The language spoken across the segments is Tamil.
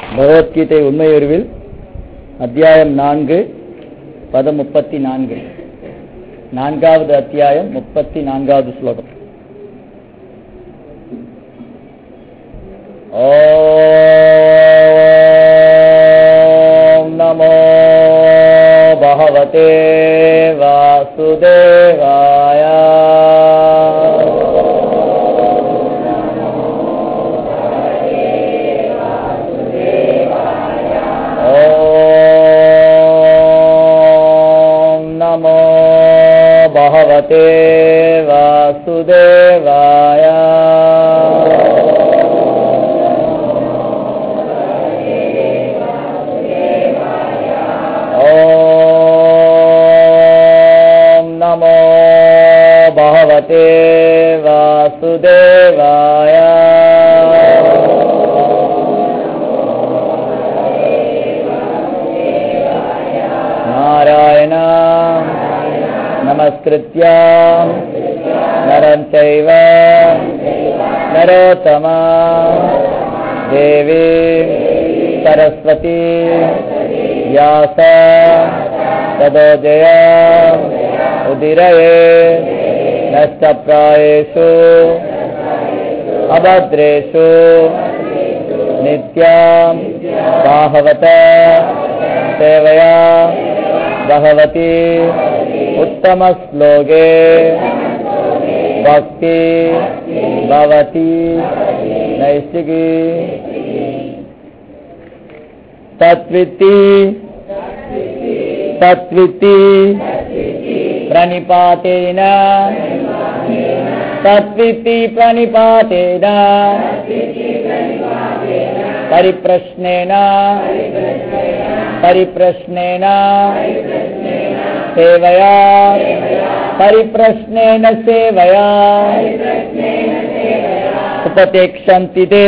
பகவத்கீதை உண்மையுருவில் அத்தியாயம் நான்கு பதம் முப்பத்தி நான்கு நான்காவது அத்தியாயம் முப்பத்தி நான்காவது ஸ்லோகம் ஓம் நமோ பகவதே வாசுதேவாய ॐ नमो भगवते वासुदेवाय ॐ नमो भगवते वासुदेवाय नारायण नमस्कृत्य नरं चैव नरोत्तमा देवी सरस्वती व्यास तदोजय उदिरये नष्टप्रायेषु अभद्रेषु नित्यां बाहवत सेवया भगवती उत्तमश्लोके भक्ति भवति नैष्टिकी तत्विति तत्विति प्रणिपातेन तत्विति प्रणिपातेन परिप्रश्नेन परिप्रश्नेन सेवया परिप्रश्नेन सेवया उपतेक्षन्ति ते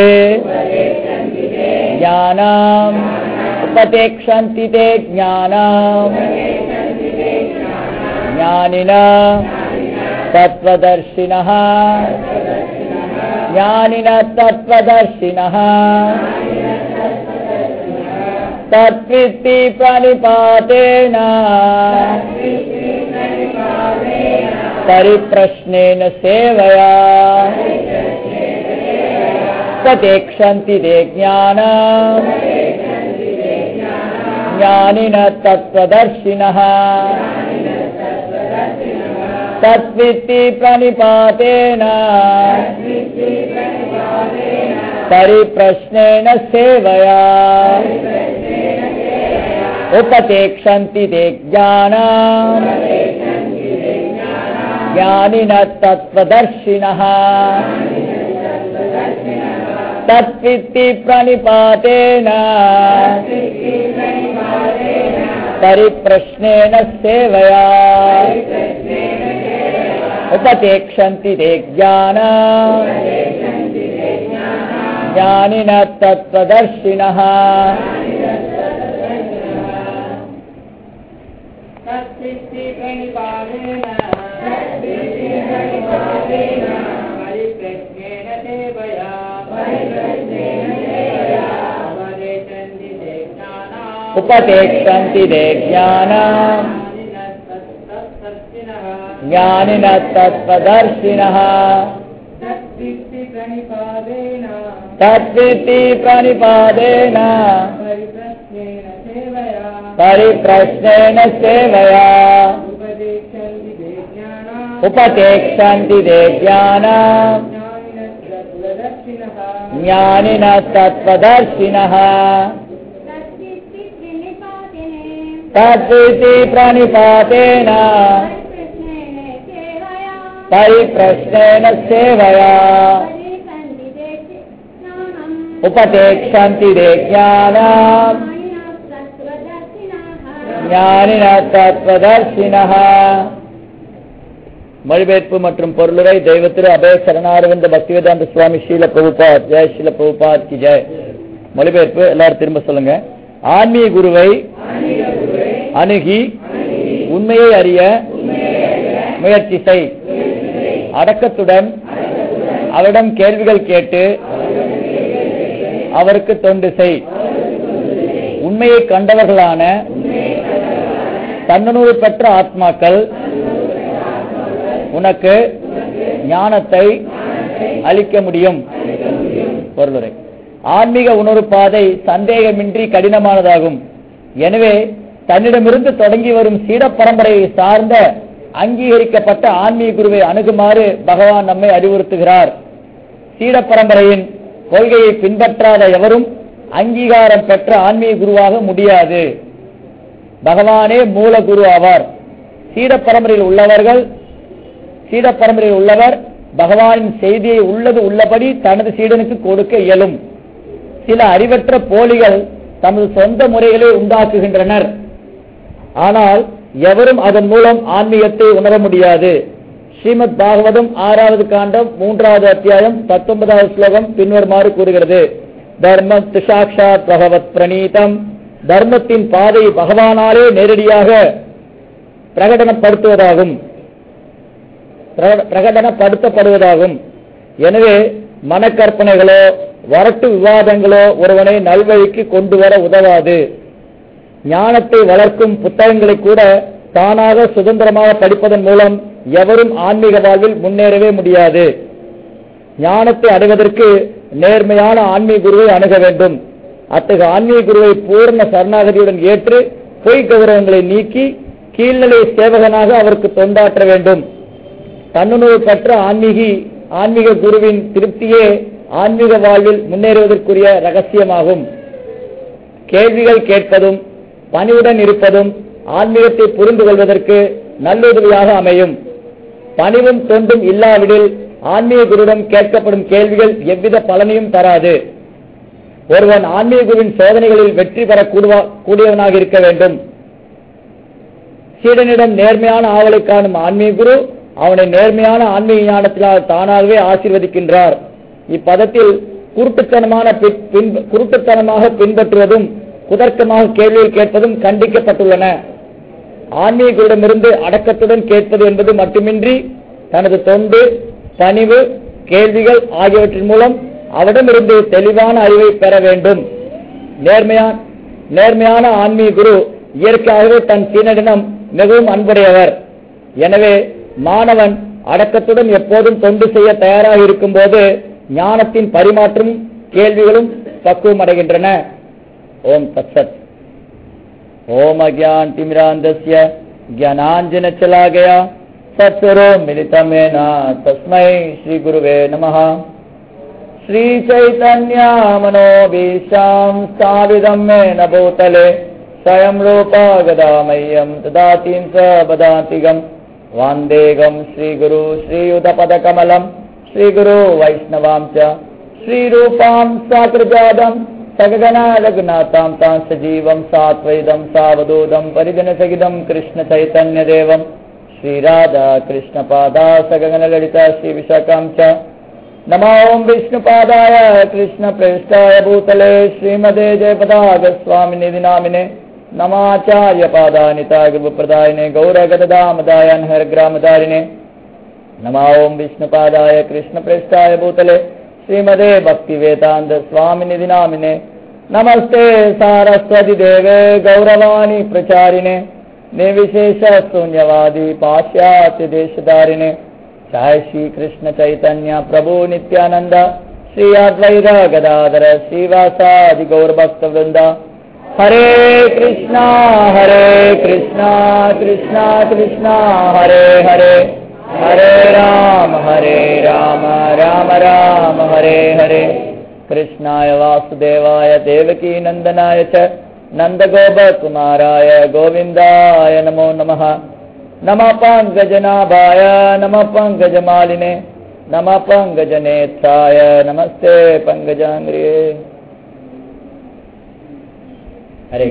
ज्ञानम् उपतेक्षन्ति ते ज्ञानम् ज्ञानिना तत्त्वदर्शिनः ज्ञानिनः तत्त्वदर्शिनः तत्वित्ति प्रणिपातेन परिप्रश्नेन सेवया उपतेक्षन्ति ते ज्ञानम् ज्ञानिनः तत्त्वदर्शिनः तत्वित्ति प्रणिपातेन परिप्रश्नेन सेवया उपतेक्षन्ति ते ज्ञानम् ज्ञानिनः तत्त्वदर्शिनः तत्वित्ति प्रणिपातेन परिप्रश्नेन सेवया उपतेक्षन्ति ते ज्ञानम् ज्ञानिनः तत्त्वदर्शिनः तत्सिद्धि प्रणिपातेन परिप्रश्नेन सेवया उपदेशन्ति ते ज्ञानाम् उपतेक्षन्ति ते ज्ञानम् तत्तत्तत्सिनः ज्ञानिनः तत्त्वदर्शिनः तत्सिद्धि प्रणिपातेन तद्विति प्रणिपादेन परिप्रश्नेन सेवया परिप्रश्नेन सेवया उपदेशन्ति ते ज्ञानाम् उपतेक्षन्ति ते ज्ञानम् ज्ञानिनस्तत्त्वदर्शिनः ज्ञानिनः तत्त्वदर्शिनः तद्वित्ति प्रणिपातेन तद्विति प्रणिपातेन परिप्रश्नेन सेवया परिप्रश्नेन सेवया परिसन्धिते ज्ञानम् उपतेक्षन्ति ते ज्ञानम् ज्ञानिनः तत्त्वदर्शिनः ஞானின தத்வதர்சினஹ மொழிபெயர்ப்பு மற்றும் பொருளுரை தெய்வத்திரு அபய சரணாரவிந்த பக்திவேதாந்த சுவாமி ஸ்ரீல பிரபுபாத் ஜெய் ஸ்ரீல பிரபுபாத் கி ஜெய் மொழிபெயர்ப்பு எல்லாரும் திரும்ப சொல்லுங்க ஆன்மீக குருவை அணுகி உண்மையை அறிய முயற்சி செய் அடக்கத்துடன் அவரிடம் கேள்விகள் கேட்டு அவருக்கு தொண்டு செய் உண்மையை கண்டவர்களான தன்னுணர்வு பெற்ற ஆத்மாக்கள் உனக்கு ஞானத்தை அளிக்க முடியும் பொருளுரை ஆன்மீக உணர்வு பாதை சந்தேகமின்றி கடினமானதாகும் எனவே தன்னிடமிருந்து தொடங்கி வரும் சீட பரம்பரையை சார்ந்த அங்கீகரிக்கப்பட்ட ஆன்மீக குருவை அணுகுமாறு பகவான் நம்மை அறிவுறுத்துகிறார் சீட பரம்பரையின் கொள்கையை பின்பற்றாத எவரும் அங்கீகாரம் பெற்ற ஆன்மீக குருவாக முடியாது பகவானே மூல குரு ஆவார் சீட பரம்பரையில் உள்ளவர்கள் சீட பரம்பரையில் உள்ளவர் பகவானின் செய்தியை உள்ளது உள்ளபடி தனது சீடனுக்கு கொடுக்க இயலும் சில அறிவற்ற போலிகள் தமது சொந்த முறைகளை உண்டாக்குகின்றனர் ஆனால் எவரும் அதன் மூலம் ஆன்மீகத்தை உணர முடியாது ஸ்ரீமத் பாகவதம் ஆறாவது காண்டம் மூன்றாவது அத்தியாயம் பத்தொன்பதாவது ஸ்லோகம் பின்வருமாறு கூறுகிறது தர்ம சாட்சாத் பகவத் பிரணீதம் தர்மத்தின் பாதை பகவானாலே நேரடியாக பிரகடனப்படுத்துவதாகும் பிரக- பிரகடனப்படுத்தப்படுவதாகும் எனவே மனக்கற்பனைகளோ வரட்டு விவாதங்களோ ஒருவனை நல்வழிக்கு கொண்டு வர உதவாது ஞானத்தை வளர்க்கும் புத்தகங்களை கூட தானாக சுதந்திரமாக படிப்பதன் மூலம் எவரும் ஆன்மீக வாழ்வில் முன்னேறவே முடியாது ஞானத்தை அடைவதற்கு நேர்மையான ஆன்மீக குருவை அணுக வேண்டும் அத்தகைய ஆன்மீக குருவை பூர்ண சரணாகதியுடன் ஏற்று பொய் கௌரவங்களை நீக்கி கீழ்நிலை சேவகனாக அவருக்கு தொண்டாற்ற வேண்டும் தன்னுணர்வு பெற்ற ஆன்மீகி ஆன்மீக குருவின் திருப்தியே ஆன்மீக வாழ்வில் முன்னேறுவதற்குரிய ரகசியமாகும் கேள்விகள் கேட்பதும் பணிவுடன் இருப்பதும் ஆன்மீகத்தை புரிந்து கொள்வதற்கு நல்லுதவியாக அமையும் பணிவும் தொண்டும் இல்லாவிடில் ஆன்மீக குருவிடம் கேட்கப்படும் கேள்விகள் எவ்வித பலனையும் தராது ஒருவன் ஆன்மீக குருவின் சோதனைகளில் வெற்றி பெற கூடுவா- கூடியவனாக இருக்க வேண்டும் சீடனிடம் நேர்மையான ஆவலை காணும் ஆன்மீக குரு அவனை நேர்மையான ஆன்மீக ஞானத்தினால் தானாகவே ஆசீர்வதிக்கின்றார் இப்பதத்தில் குருட்டுத்தனமான பி- பின்- குருட்டுத்தனமாக பின்பற்றுவதும் குதர்க்கமாக கேள்விகள் கேட்பதும் கண்டிக்கப்பட்டுள்ளன ஆன்மீகரிடமிருந்து அடக்கத்துடன் கேட்பது என்பது மட்டுமின்றி தனது தொண்டு பணிவு கேள்விகள் ஆகியவற்றின் மூலம் அவரிடமிருந்து தெளிவான அறிவை பெற வேண்டும் நேர்மையான நேர்மையான ஆன்மீக குரு இயற்கையாகவே தன் சீனரிடம் மிகவும் அன்புடையவர் எனவே மாணவன் அடக்கத்துடன் எப்போதும் தொண்டு செய்ய தயாராக இருக்கும்போது ஞானத்தின் பரிமாற்றமும் கேள்விகளும் பக்குவம் அடைகின்றன ஓம் தத்சத் ओम अज्ञान तिमिरांधस्य ज्ञानांजन चला गया सत्सरो मिलितमेन तस्मै श्री गुरुवे नमः श्री चैतन्य मनोभीशां स्थाविदं मेन भूतले स्वयं रूपा गदामह्यं ददातीं स पदातिगम् वान्देगं श्रीगुरु श्रीयुतपदकमलं श्रीगुरु वैष्णवां च श्रीरूपां साकृजादम् सगगना रघुनाथां तां सजीवं सात्वैदं सावधूतं परिजनसहितं कृष्णचैतन्यदेवं श्रीराधा कृष्णपादा सगगनललिता श्रीविशाखां च नमो ॐ विष्णुपादाय कृष्णप्रेष्ठाय भूतले श्रीमदे जयपदागस्वामिनिधि नामिने नमाचार्यपादानिता गुरुप्रदायिने गौरगदामदायन् हरग्रामदारिणे नमो ॐ विष्णुपादाय कृष्णप्रेष्ठाय भूतले श्रीमदे भक्तिवेदान्त स्वामिनिधि नामिने नमस्ते सारस्वति देवे गौरवाणी प्रचारिणे निर्विशेष शून्यवादी पाश्चात्य देशधारिणे जय श्री कृष्ण चैतन्य प्रभु नित्यानंद श्री अद्वैत गदाधर श्रीवासादि गौरभक्त वृंद हरे कृष्णा हरे कृष्णा कृष्णा कृष्णा हरे हरे हरे राम हरे राम राम राम हरे हरे कृष्णाय वासुदेवाय देवकी नन्दनाय च नन्दगोपकुमाराय गोविन्दाय नमो नमः नमः पङ्कजनाभाय नमः पङ्कजमालिने नमः पङ्कजनेत्राय नमस्ते पङ्कजाङ्ग्रिये हरे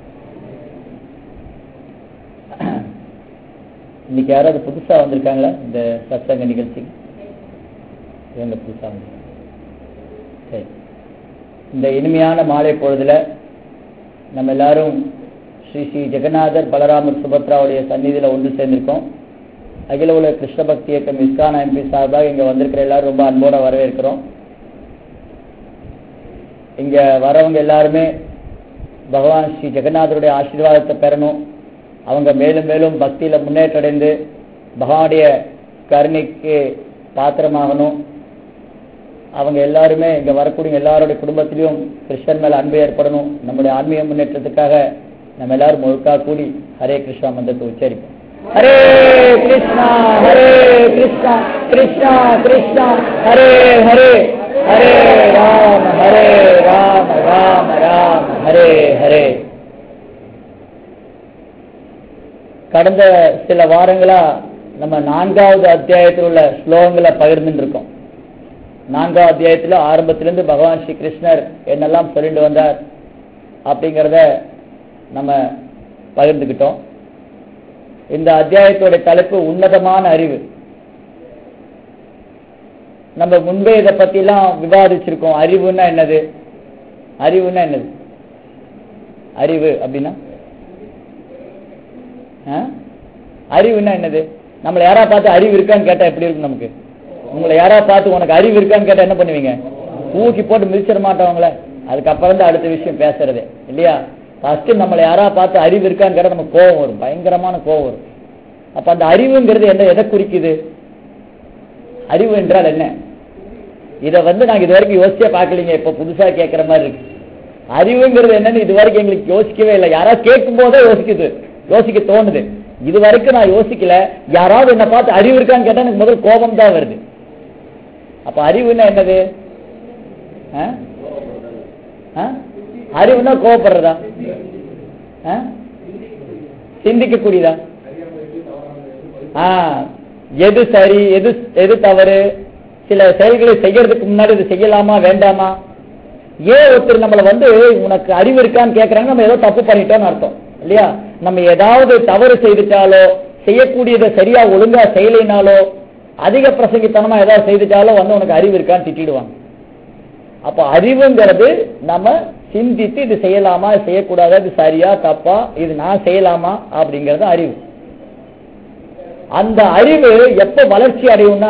இன்னைக்கு யாராவது புதுசா வந்திருக்காங்களா இந்த சத்சங்க நிகழ்ச்சிக்கு இவங்க புதுசா வந்திருக்காங்க சரி இந்த இனிமையான மாலை பொழுதுல நம்ம எல்லாரும் ஸ்ரீ ஸ்ரீ ஜெகநாதர் பலராமர் சுபத்ராவுடைய சந்நிதியில ஒன்று சேர்ந்திருக்கோம் அகில உலக கிருஷ்ண பக்தி இயக்கம் இஸ்கான் எம்பி சார்பாக இங்க வந்திருக்கிற எல்லாரும் ரொம்ப அன்போட வரவேற்கிறோம் இங்க வரவங்க எல்லாருமே பகவான் ஸ்ரீ ஜெகநாதருடைய ஆசீர்வாதத்தை பெறணும் அவங்க மேலும் மேலும் பக்தியில முன்னேற்றம் அடைந்து பகவானுடைய கருணைக்கு பாத்திரமாகணும் அவங்க எல்லாருமே இங்க வரக்கூடிய எல்லாருடைய குடும்பத்திலையும் கிருஷ்ணன் மேல அன்பு ஏற்படணும் நம்முடைய ஆன்மீக முன்னேற்றத்துக்காக நம்ம எல்லாரும் முழுக்கா கூடி ஹரே கிருஷ்ணா மந்திரத்தை உச்சரிப்போம் ஹரே கிருஷ்ணா ஹரே கிருஷ்ணா கிருஷ்ணா கிருஷ்ணா ஹரே ஹரே ஹரே ராம ஹரே ராம ராம ராம ஹரே ஹரே கடந்த சில வாரங்களா நம்ம நான்காவது அத்தியாயத்தில் உள்ள ஸ்லோகங்களை பகிர்ந்துட்டு இருக்கோம் நான்காவது அத்தியாயத்துல ஆரம்பத்திலிருந்து பகவான் ஸ்ரீ கிருஷ்ணர் என்னெல்லாம் சொல்லிட்டு வந்தார் அப்படிங்கிறத நம்ம பகிர்ந்துக்கிட்டோம் இந்த அத்தியாயத்தோட தலைப்பு உன்னதமான அறிவு நம்ம முன்பே இதை பத்தி எல்லாம் விவாதிச்சிருக்கோம் அறிவுன்னா என்னது அறிவுன்னா என்னது அறிவு அப்படின்னா ஆ? அறிவுன்னா என்னது நம்மளை யாரா பார்த்து அறிவு இருக்கான்னு கேட்டா எப்படி இருக்கும் நமக்கு உங்களை யாரா பார்த்து உனக்கு அறிவு இருக்கான்னு கேட்டா என்ன பண்ணுவீங்க தூக்கி போட்டு மிதிச்சிட மாட்டவங்கள அதுக்கப்புறம் தான் அடுத்த விஷயம் பேசுறது இல்லையா ஃபர்ஸ்ட் நம்மளை யாரா பார்த்து அறிவு இருக்கான்னு கேட்டா நமக்கு கோபம் வரும் பயங்கரமான கோபம் வரும் அப்ப அந்த அறிவுங்கிறது என்ன எதை குறிக்குது அறிவு என்றால் என்ன இத வந்து நாங்க இது வரைக்கும் யோசிச்சே பார்க்கலீங்க இப்ப புதுசா கேட்கிற மாதிரி இருக்கு அறிவுங்கிறது என்னன்னு இது வரைக்கும் எங்களுக்கு யோசிக்கவே இல்லை யாராவது கேட்கும் போதே யோசிக்குது யோசிக்க தோணுது இது வரைக்கும் நான் யோசிக்கல யாராவது என்ன பார்த்து அறிவு இருக்கான்னு கேட்டா எனக்கு முதல் கோபம் தான் வருது அப்ப அறிவுன்னா என்னது ஆ? ஆ? அறிவுன்னா கோபப்படுறதா ஆ? சிந்திக்கக்கூடியதா ஆ, எது சரி எது எது தவறு சில செயல்களை செய்யறதுக்கு முன்னாடி இது செய்யலாமா வேண்டாமா ஏன் ஒருத்தர் நம்மள வந்து உனக்கு அறிவு இருக்கான்னு கேக்குறாங்க நம்ம ஏதோ தப்பு பண்ணிட்டோம்னு அர்த்தம் இல்லையா நம்ம ஏதாவது தவறு செய்துட்டாலோ செய்யக்கூடியதை சரியா ஒழுங்கா செய்யலைனாலோ அதிக பிரசங்கித்தனமா ஏதாவது செய்துட்டாலோ வந்து உனக்கு அறிவு இருக்கான்னு திட்டிடுவாங்க அப்ப அறிவுங்கிறது நம்ம சிந்தித்து இது செய்யலாமா இது செய்யக்கூடாதா இது சரியா தப்பா இது நான் செய்யலாமா அப்படிங்கறது அறிவு அந்த அறிவு எப்ப வளர்ச்சி அடையும்னா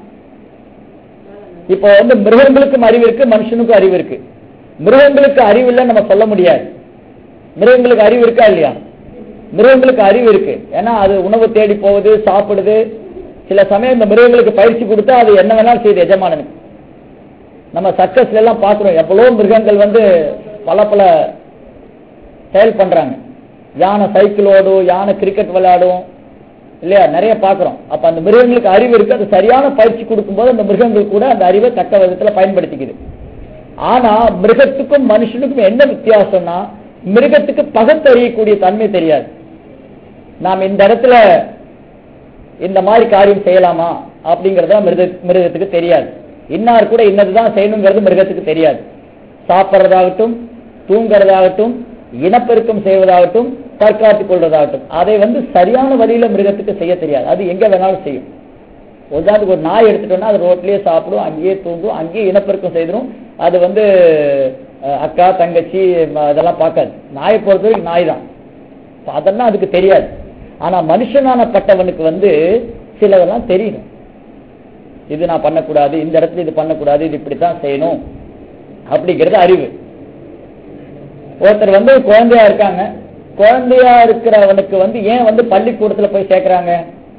இப்போ வந்து மிருகங்களுக்கும் அறிவு இருக்கு மனுஷனுக்கும் அறிவு இருக்கு மிருகங்களுக்கு அறிவு இல்லைன்னு நம்ம சொல்ல முடியாது மிருகங்களுக்கு அறிவு இருக்கா இல்லையா மிருகங்களுக்கு அறிவு இருக்கு ஏன்னா அது உணவு தேடி போகுது சாப்பிடுது சில சமயம் இந்த மிருகங்களுக்கு பயிற்சி கொடுத்தா அது என்ன வேணாலும் செய்யுது எஜமானனுக்கு நம்ம சர்க்கஸ்ல எல்லாம் பார்க்கிறோம் எவ்வளவு மிருகங்கள் வந்து பல பல செயல் பண்றாங்க யானை சைக்கிள் ஓடும் யானை கிரிக்கெட் விளையாடும் இல்லையா நிறைய பார்க்கிறோம் அப்ப அந்த மிருகங்களுக்கு அறிவு இருக்கு அது சரியான பயிற்சி கொடுக்கும்போது அந்த மிருகங்கள் கூட அந்த அறிவை தக்க விதத்துல பயன்படுத்திக்குது ஆனா மிருகத்துக்கும் மனுஷனுக்கும் என்ன வித்தியாசம்னா மிருகத்துக்கு பகுத்தறியக்கூடிய தன்மை தெரியாது நாம் இந்த இடத்துல இந்த மாதிரி காரியம் செய்யலாமா அப்படிங்கறத மிருக மிருகத்துக்கு தெரியாது இன்னார் கூட இன்னதுதான் செய்யணுங்கிறது மிருகத்துக்கு தெரியாது சாப்பிட்றதாகட்டும் தூங்குறதாகட்டும் இனப்பெருக்கம் செய்வதாகட்டும் தற்காத்துக் கொள்றதாகட்டும் அதை வந்து சரியான வழியில மிருகத்துக்கு செய்ய தெரியாது அது எங்க வேணாலும் செய்யும் உதாரணத்துக்கு ஒரு நாய் எடுத்துட்டோம்னா அது ரோட்லயே சாப்பிடும் அங்கேயே தூங்கும் அங்கேயே இனப்பெருக்கம் செய்திடும் அது வந்து அஹ், அக்கா தங்கச்சி ம- அதெல்லாம் பார்க்காது நாயை பொறுத்த வரைக்கும் நாய் தான் அப்ப அதெல்லாம் அதுக்கு தெரியாது ஆனா மனுஷனானப்பட்டவனுக்கு வந்து சிலதெல்லாம் தெரியும் இது நான் பண்ணக்கூடாது இந்த இடத்துல இது பண்ணக்கூடாது இது இப்படித்தான் செய்யணும் அப்படிங்கிறது அறிவு ஒருத்தர் வந்து குழந்தையா இருக்காங்க குழந்தையா இருக்கிறவனுக்கு வந்து ஏன் வந்து பள்ளிக்கூடத்துல போய் சேர்க்கறாங்க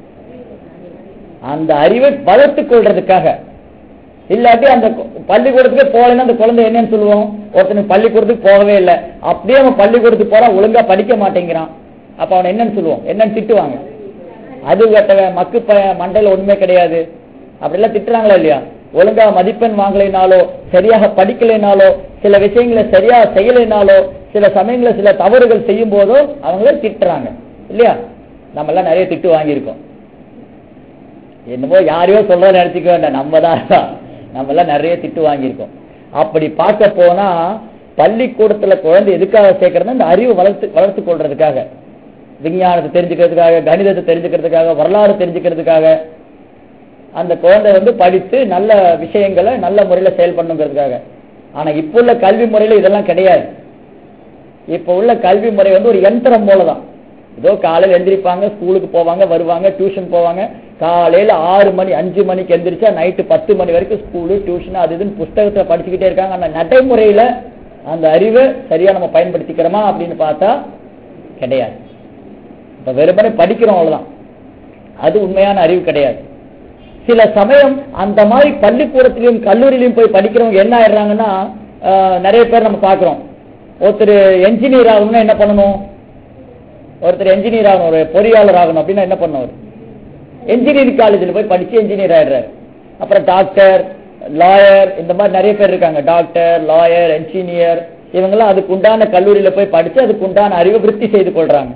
அந்த அறிவை வளர்த்துக் கொள்றதுக்காக இல்லாட்டி அந்த கு- பள்ளிக்கூடத்துக்கே போகலைன்னா அந்த குழந்தை என்னன்னு சொல்லுவோம் ஒருத்தனுக்கு பள்ளிக்கூடத்துக்கு போகவே இல்லை அப்படியே அவன் பள்ளிக்கூடத்துக்கு போறான் ஒழுங்கா படிக்க மாட்டேங்கிறான் அப்ப அவன் என்னன்னு சொல்லுவோம் என்னன்னு திட்டுவாங்க அது கட்டவன் மக்கு பையன் மண்டையில ஒண்ணுமே கிடையாது அப்படிலாம் திட்டுறாங்களா இல்லையா ஒழுங்கா மதிப்பெண் வாங்கலைனாலோ சரியாக படிக்கலைனாலோ சில விஷயங்களை சரியா செய்யலைனாலோ சில சமயங்கள சில தவறுகள் செய்யும் போதோ அவங்கள திட்டுறாங்க இல்லையா நம்ம எல்லாம் நிறைய திட்டு வாங்கியிருக்கோம் என்னமோ யாரையோ சொல்ற நினைச்சுக்க வேண்டாம் நம்ம தான் நம்ம எல்லாம் நிறைய திட்டு வாங்கியிருக்கோம் அப்படி பார்க்க போனா பள்ளிக்கூடத்துல குழந்தை எதுக்காக சேர்க்கறது இந்த அறிவு வளர்த்து வளர்த்து கொள்றதுக்காக விஞ்ஞானத்தை தெரிஞ்சுக்கிறதுக்காக கணிதத்தை தெரிஞ்சுக்கிறதுக்காக வரலாறு தெரிஞ்சுக்கிறதுக்காக அந்த குழந்தை வந்து படித்து நல்ல விஷயங்களை நல்ல முறையில செயல்படணுங்கிறதுக்காக ஆனா இப்ப உள்ள கல்வி முறையில இதெல்லாம் கிடையாது இப்ப உள்ள கல்வி முறை வந்து ஒரு யந்திரம் போலதான் ஏதோ காலையில எந்திரிப்பாங்க ஸ்கூலுக்கு போவாங்க வருவாங்க டியூஷன் போவாங்க காலையில ஆறு மணி அஞ்சு மணிக்கு எந்திரிச்சா நைட்டு பத்து மணி வரைக்கும் ஸ்கூலு டியூஷன் அது இதுன்னு புஸ்தகத்தை படிச்சுக்கிட்டே இருக்காங்க ஆனா நடைமுறையில அந்த அறிவை சரியா நம்ம பயன்படுத்திக்கிறோமா அப்படின்னு பார்த்தா கிடையாது இப்ப வெறுமனே படிக்கிறோம் அவ்வளவுதான் அது உண்மையான அறிவு கிடையாது சில சமயம் அந்த மாதிரி பள்ளிக்கூடத்திலையும் கல்லூரியிலையும் போய் படிக்கிறவங்க என்ன ஆயிடுறாங்கன்னா ஆஹ், நிறைய பேர் நம்ம பார்க்கிறோம் ஒருத்தர் என்ஜினியர் ஆகணும்னா என்ன பண்ணணும் ஒருத்தர் என்ஜினியர் ஆகணும் ஒரு பொறியாளர் ஆகணும் அப்படின்னா என்ன பண்ணணும் என்ஜினியரிங் காலேஜில் போய் படிச்சு என்ஜினியர் ஆயிடுறாரு அப்புறம் டாக்டர் லாயர் இந்த மாதிரி நிறைய பேர் இருக்காங்க டாக்டர் லாயர் என்ஜினியர் இவங்கெல்லாம் அதுக்கு உண்டான கல்லூரியில போய் படிச்சு அதுக்கு உண்டான அறிவை விருத்தி செய்து கொள்றாங்க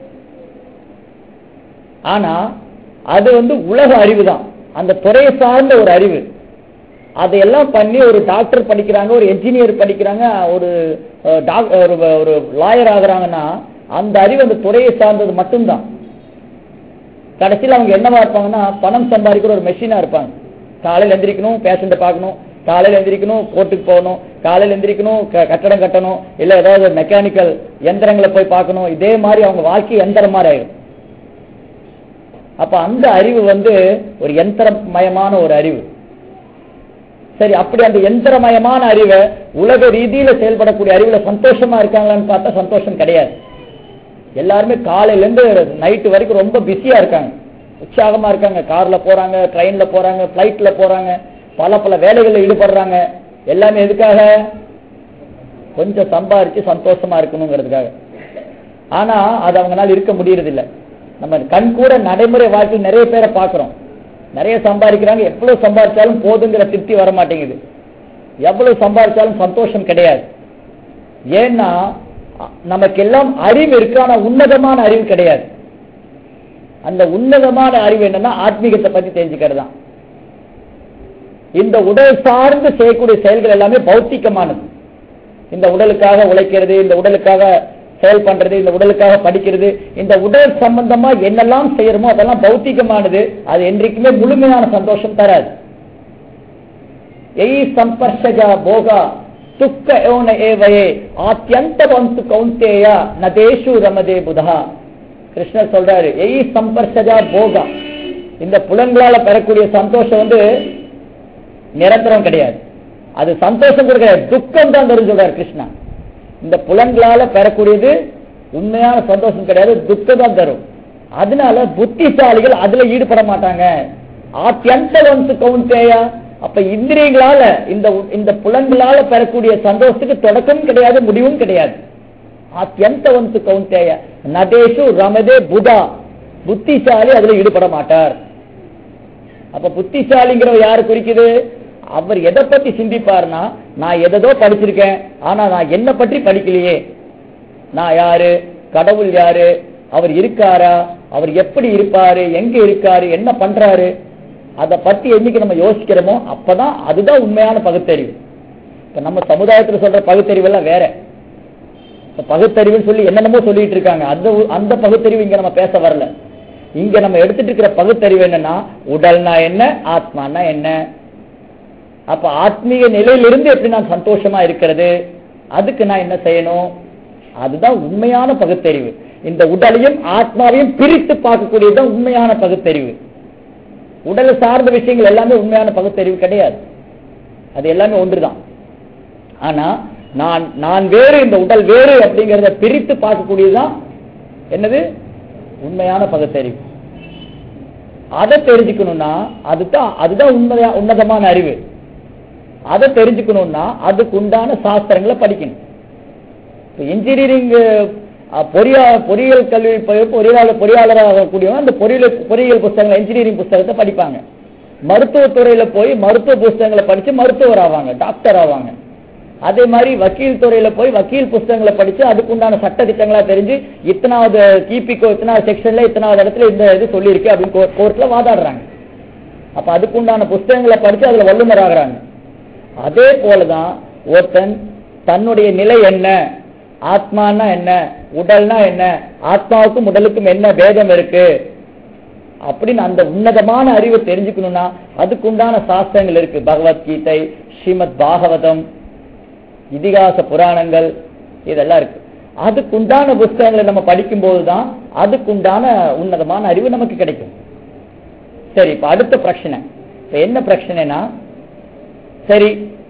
ஆனா அது வந்து உலக அறிவு தான் அந்த துறையை சார்ந்த ஒரு அறிவு அதையெல்லாம் பண்ணி ஒரு டாக்டர் படிக்கிறாங்க ஒரு என்ஜினியர் படிக்கிறாங்க ஒரு அஹ், doc- ஒரு ஒரு லாயர் ஆகுறாங்கன்னா அந்த அறிவு அந்த துறையை சார்ந்தது மட்டும்தான் கடைசியில் அவங்க என்னவா இருப்பாங்கன்னா பணம் சம்பாதிக்கிற ஒரு மெஷினா இருப்பாங்க காலையில் எந்திரிக்கணும் பேஷண்ட்டை பார்க்கணும் காலையில் எந்திரிக்கணும் கோர்ட்டுக்கு போகணும் காலையில் எந்திரிக்கணும் க- கட்டடம் கட்டணும் இல்ல ஏதாவது மெக்கானிக்கல் எந்திரங்களை போய் பார்க்கணும் இதே மாதிரி அவங்க வாழ்க்கை எந்திரம் மாதிரி ஆயிடும் அப்ப அந்த அறிவு வந்து ஒரு யந்திரமயமான ஒரு அறிவு சரி அப்படி அந்த யந்திரமயமான அறிவை உலக ரீதியில செயல்படக்கூடிய அறிவுல சந்தோஷமா இருக்காங்களான்னு பார்த்தா சந்தோஷம் கிடையாது எல்லாருமே காலையில இருந்து நைட்டு வரைக்கும் ரொம்ப பிஸியா இருக்காங்க உற்சாகமா இருக்காங்க கார்ல போறாங்க ட்ரெயின்ல போறாங்க பிளைட்ல போறாங்க பல பல வேலைகள்ல ஈடுபடுறாங்க எல்லாமே எதுக்காக கொஞ்சம் சம்பாரிச்சு சந்தோஷமா இருக்கணுங்கிறதுக்காக ஆனா அது அவங்களால இருக்க முடியறது இல்ல நம்ம கண் கூட நடைமுறை வாழ்க்கையில் நிறைய பேரை பார்க்கிறோம் நிறைய சம்பாதிக்கிறாங்க எவ்வளவு சம்பாதிச்சாலும் போதுங்கிற திருப்தி வர மாட்டேங்குது எவ்வளவு சம்பாதிச்சாலும் சந்தோஷம் கிடையாது ஏன்னா அ- நமக்கெல்லாம் அறிவு இருக்கு ஆனா உன்னதமான அறிவு கிடையாது அந்த உன்னதமான அறிவு என்னன்னா ஆத்மீகத்தை பத்தி தெரிஞ்சுக்கிறது தான் இந்த உடல் சார்ந்து செய்யக்கூடிய செயல்கள் எல்லாமே பௌத்திகமானது இந்த உடலுக்காக உழைக்கிறது இந்த உடலுக்காக செயல் பண்றது இந்த உடலுக்காக படிக்கிறது இந்த உடல் சம்பந்தமா என்னெல்லாம் செய்யறோமோ அதெல்லாம் பௌத்திகமானது அது என்றைக்குமே முழுமையான சந்தோஷம் தராது எய் சம்பர்ஷஜா போகா துக்க யோன ஏவயே ஆத்தியந்த வந்து கௌந்தேய நதேஷு ரமதே புதா கிருஷ்ணர் சொல்றாரு எய் சம்பர்ஷஜா போகா இந்த புலன்களால பெறக்கூடிய சந்தோஷம் வந்து நிரந்தரம் கிடையாது அது சந்தோஷம் கூட கிடையாது துக்கம் தான் தரும் சொல்றாரு கிருஷ்ணா இந்த புலன்களால பெறக்கூடியது உண்மையான சந்தோஷம் கிடையாது துக்கம் தான் தரும் அதனால புத்திசாலிகள் அதுல ஈடுபட மாட்டாங்க ஆத்தியந்த வந்து கவுந்தேயா அப்ப இந்திரியங்களால இந்த இந்த புலன்களால பெறக்கூடிய சந்தோஷத்துக்கு தொடக்கம் கிடையாது முடிவும் கிடையாது ஆத்தியந்த வந்து கவுந்தேய நடேஷு ரமதே புதா புத்திசாலி அதுல ஈடுபட மாட்டார் அப்ப புத்திசாலிங்கிற யாரு குறிக்குது அவர் எதை பத்தி சிந்திப்பார்னா நான் எதோ படிச்சிருக்கேன் ஆனா நான் என்ன பற்றி படிக்கலையே நான் யாரு கடவுள் யாரு அவர் இருக்காரா அவர் எப்படி இருப்பாரு எங்க இருக்காரு என்ன பண்றாரு அத பத்தி என்னைக்கு நம்ம யோசிக்கிறோமோ அப்பதான் அதுதான் உண்மையான பகுத்தறிவு இப்ப நம்ம சமுதாயத்துல சொல்ற பகுத்தறிவு எல்லாம் வேற இப்ப பகுத்தறிவுன்னு சொல்லி என்னென்னமோ சொல்லிட்டு இருக்காங்க அந்த உ- அந்த பகுத்தறிவு இங்க நம்ம பேச வரல இங்க நம்ம எடுத்துட்டு இருக்கிற பகுத்தறிவு என்னன்னா உடல்னா என்ன ஆத்மானா என்ன அப்ப ஆத்மீக நிலையிலிருந்து எப்படி நான் சந்தோஷமா இருக்கிறது அதுக்கு நான் என்ன செய்யணும் அதுதான் உண்மையான பகுத்தறிவு இந்த உடலையும் ஆத்மாவையும் பிரித்து பார்க்கக்கூடியதுதான் உண்மையான பகுத்தறிவு உடலை சார்ந்த விஷயங்கள் எல்லாமே உண்மையான பகுத்தறிவு கிடையாது அது எல்லாமே ஒன்றுதான் ஆனா நான் நான் வேறு இந்த உடல் வேறு அப்படிங்கறத பிரித்து பார்க்கக்கூடியதுதான் என்னது உண்மையான பகுத்தறிவு அதை தெரிஞ்சுக்கணும்னா அதுதான் அதுதான் உண்மையா உன்னதமான அறிவு அதை தெரிஞ்சுக்கணும்னா அதுக்கு உண்டான சாஸ்திரங்களை படிக்கணும் இப்ப இன்ஜினியரிங் பொறியா பொறியியல் கல்வி ப- பொறியாளர் பொறியாளராக கூடியவங்க அந்த பொறியியல் பொறியியல் புஸ்தகங்கள் இன்ஜினியரிங் புஸ்தகத்தை படிப்பாங்க மருத்துவத்துறையில போய் மருத்துவ புஸ்தகங்களை படிச்சு மருத்துவர் ஆவாங்க டாக்டர் ஆவாங்க அதே மாதிரி வக்கீல் துறையில போய் வக்கீல் புஸ்தகங்களை படிச்சு அதுக்குண்டான சட்ட திட்டங்களா தெரிஞ்சு இத்தனாவது கிபிக்கோ இத்தனாவது செக்ஷன்ல இத்தனாவது இடத்துல இந்த இது சொல்லியிருக்கு அப்படின்னு கோர்ட்ல வாதாடுறாங்க அப்ப அதுக்குண்டான புஸ்தகங்களை படிச்சு அதுல வல்லுநர் ஆகுறாங்க அதே போலதான் ஒருத்தன் தன்னுடைய நிலை என்ன ஆத்மானா என்ன உடல்னா என்ன ஆத்மாவுக்கும் உடலுக்கும் என்ன பேதம் இருக்கு அப்படின்னு அந்த உன்னதமான அறிவை தெரிஞ்சுக்கணும்னா அதுக்குண்டான சாஸ்திரங்கள் இருக்கு பகவத்கீதை ஸ்ரீமத் பாகவதம் இதிகாச புராணங்கள் இதெல்லாம் இருக்கு அதுக்குண்டான புஸ்தகங்களை நம்ம படிக்கும்போது தான் அதுக்குண்டான உன்னதமான அறிவு நமக்கு கிடைக்கும் சரி இப்ப அடுத்த பிரச்சனை இப்ப என்ன பிரச்சனைனா சரி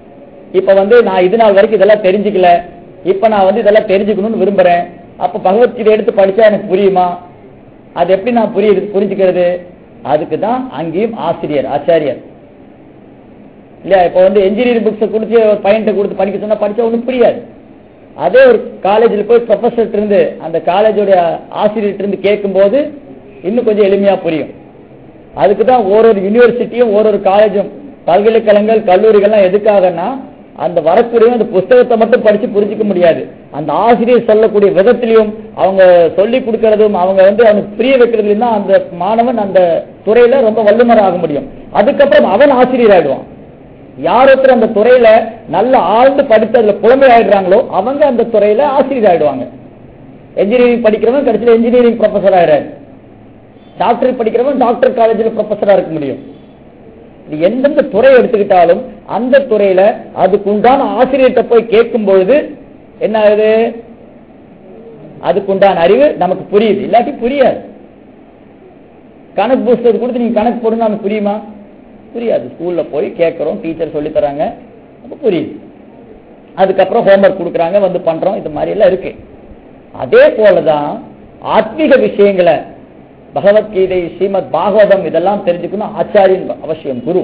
இப்ப வந்து நான் இது நாள் வரைக்கும் இதெல்லாம் தெரிஞ்சுக்கல இப்ப நான் வந்து இதெல்லாம் தெரிஞ்சுக்கணும்னு விரும்புறேன் அப்ப பகவத்கீதை எடுத்து படிச்சா எனக்கு புரியுமா அது எப்படி நான் புரிய புரிஞ்சுக்கிறது அதுக்கு தான் அங்கேயும் ஆசிரியர் ஆச்சாரியர் இல்லையா இப்ப வந்து என்ஜினியரிங் புக்ஸ் கொடுத்து ஒரு பையன்கிட்ட கொடுத்து படிக்க சொன்னா படிச்சா ஒன்றும் புரியாது அதே ஒரு காலேஜில் போய் ப்ரொஃபஸர் இருந்து அந்த காலேஜோட ஆசிரியர்கிட்ட இருந்து கேட்கும்போது இன்னும் கொஞ்சம் எளிமையா புரியும் அதுக்கு தான் ஓரொரு யூனிவர்சிட்டியும் ஓரொரு காலேஜும் பல்கலைக்கழகங்கள் கல்லூரிகள்லாம் எதுக்காகன்னா அந்த வரக்கூடிய அந்த புஸ்தகத்தை மட்டும் படிச்சு புரிஞ்சுக்க முடியாது அந்த ஆசிரியர் சொல்லக்கூடிய விதத்திலையும் அவங்க சொல்லி கொடுக்கறதும் அவங்க வந்து அவனுக்கு புரிய வைக்கிறதுலையும் தான் அந்த மாணவன் அந்த துறையில ரொம்ப வல்லுநர் ஆக முடியும் அதுக்கப்புறம் அவன் ஆசிரியர் ஆயிடுவான் யார் ஒருத்தர் அந்த துறையில நல்ல ஆழ்ந்து படித்து அதுல புலமை ஆயிடுறாங்களோ அவங்க அந்த துறையில ஆசிரியர் ஆயிடுவாங்க என்ஜினியரிங் படிக்கிறவன் கடைசியில் என்ஜினியரிங் ப்ரொஃபஸர் ஆயிடுறாரு டாக்டர் படிக்கிறவன் டாக்டர் காலேஜில் ப்ரொஃபஸரா இருக்க முடியும் இது எந்தெந்த துறை எடுத்துக்கிட்டாலும் அந்த துறையில அதுக்கு உண்டான ஆசிரியர்கிட்ட போய் கேட்கும் பொழுது என்ன ஆகுது அதுக்குண்டான அறிவு நமக்கு புரியுது இல்லாட்டி புரியாது கணக்கு புஸ்தகம் கொடுத்து நீங்க கணக்கு போடுங்க நமக்கு புரியுமா புரியாது ஸ்கூல்ல போய் கேட்கறோம் டீச்சர் சொல்லி தராங்க அப்ப புரியுது அதுக்கப்புறம் ஹோம்ஒர்க் கொடுக்குறாங்க வந்து பண்றோம் இது மாதிரி எல்லாம் இருக்கு அதே போலதான் ஆத்மீக விஷயங்களை பகவத்கீதை ஸ்ரீமத் பாகவதம் இதெல்லாம் தெரிஞ்சுக்கணும் ஆச்சாரியன் அவசியம் குரு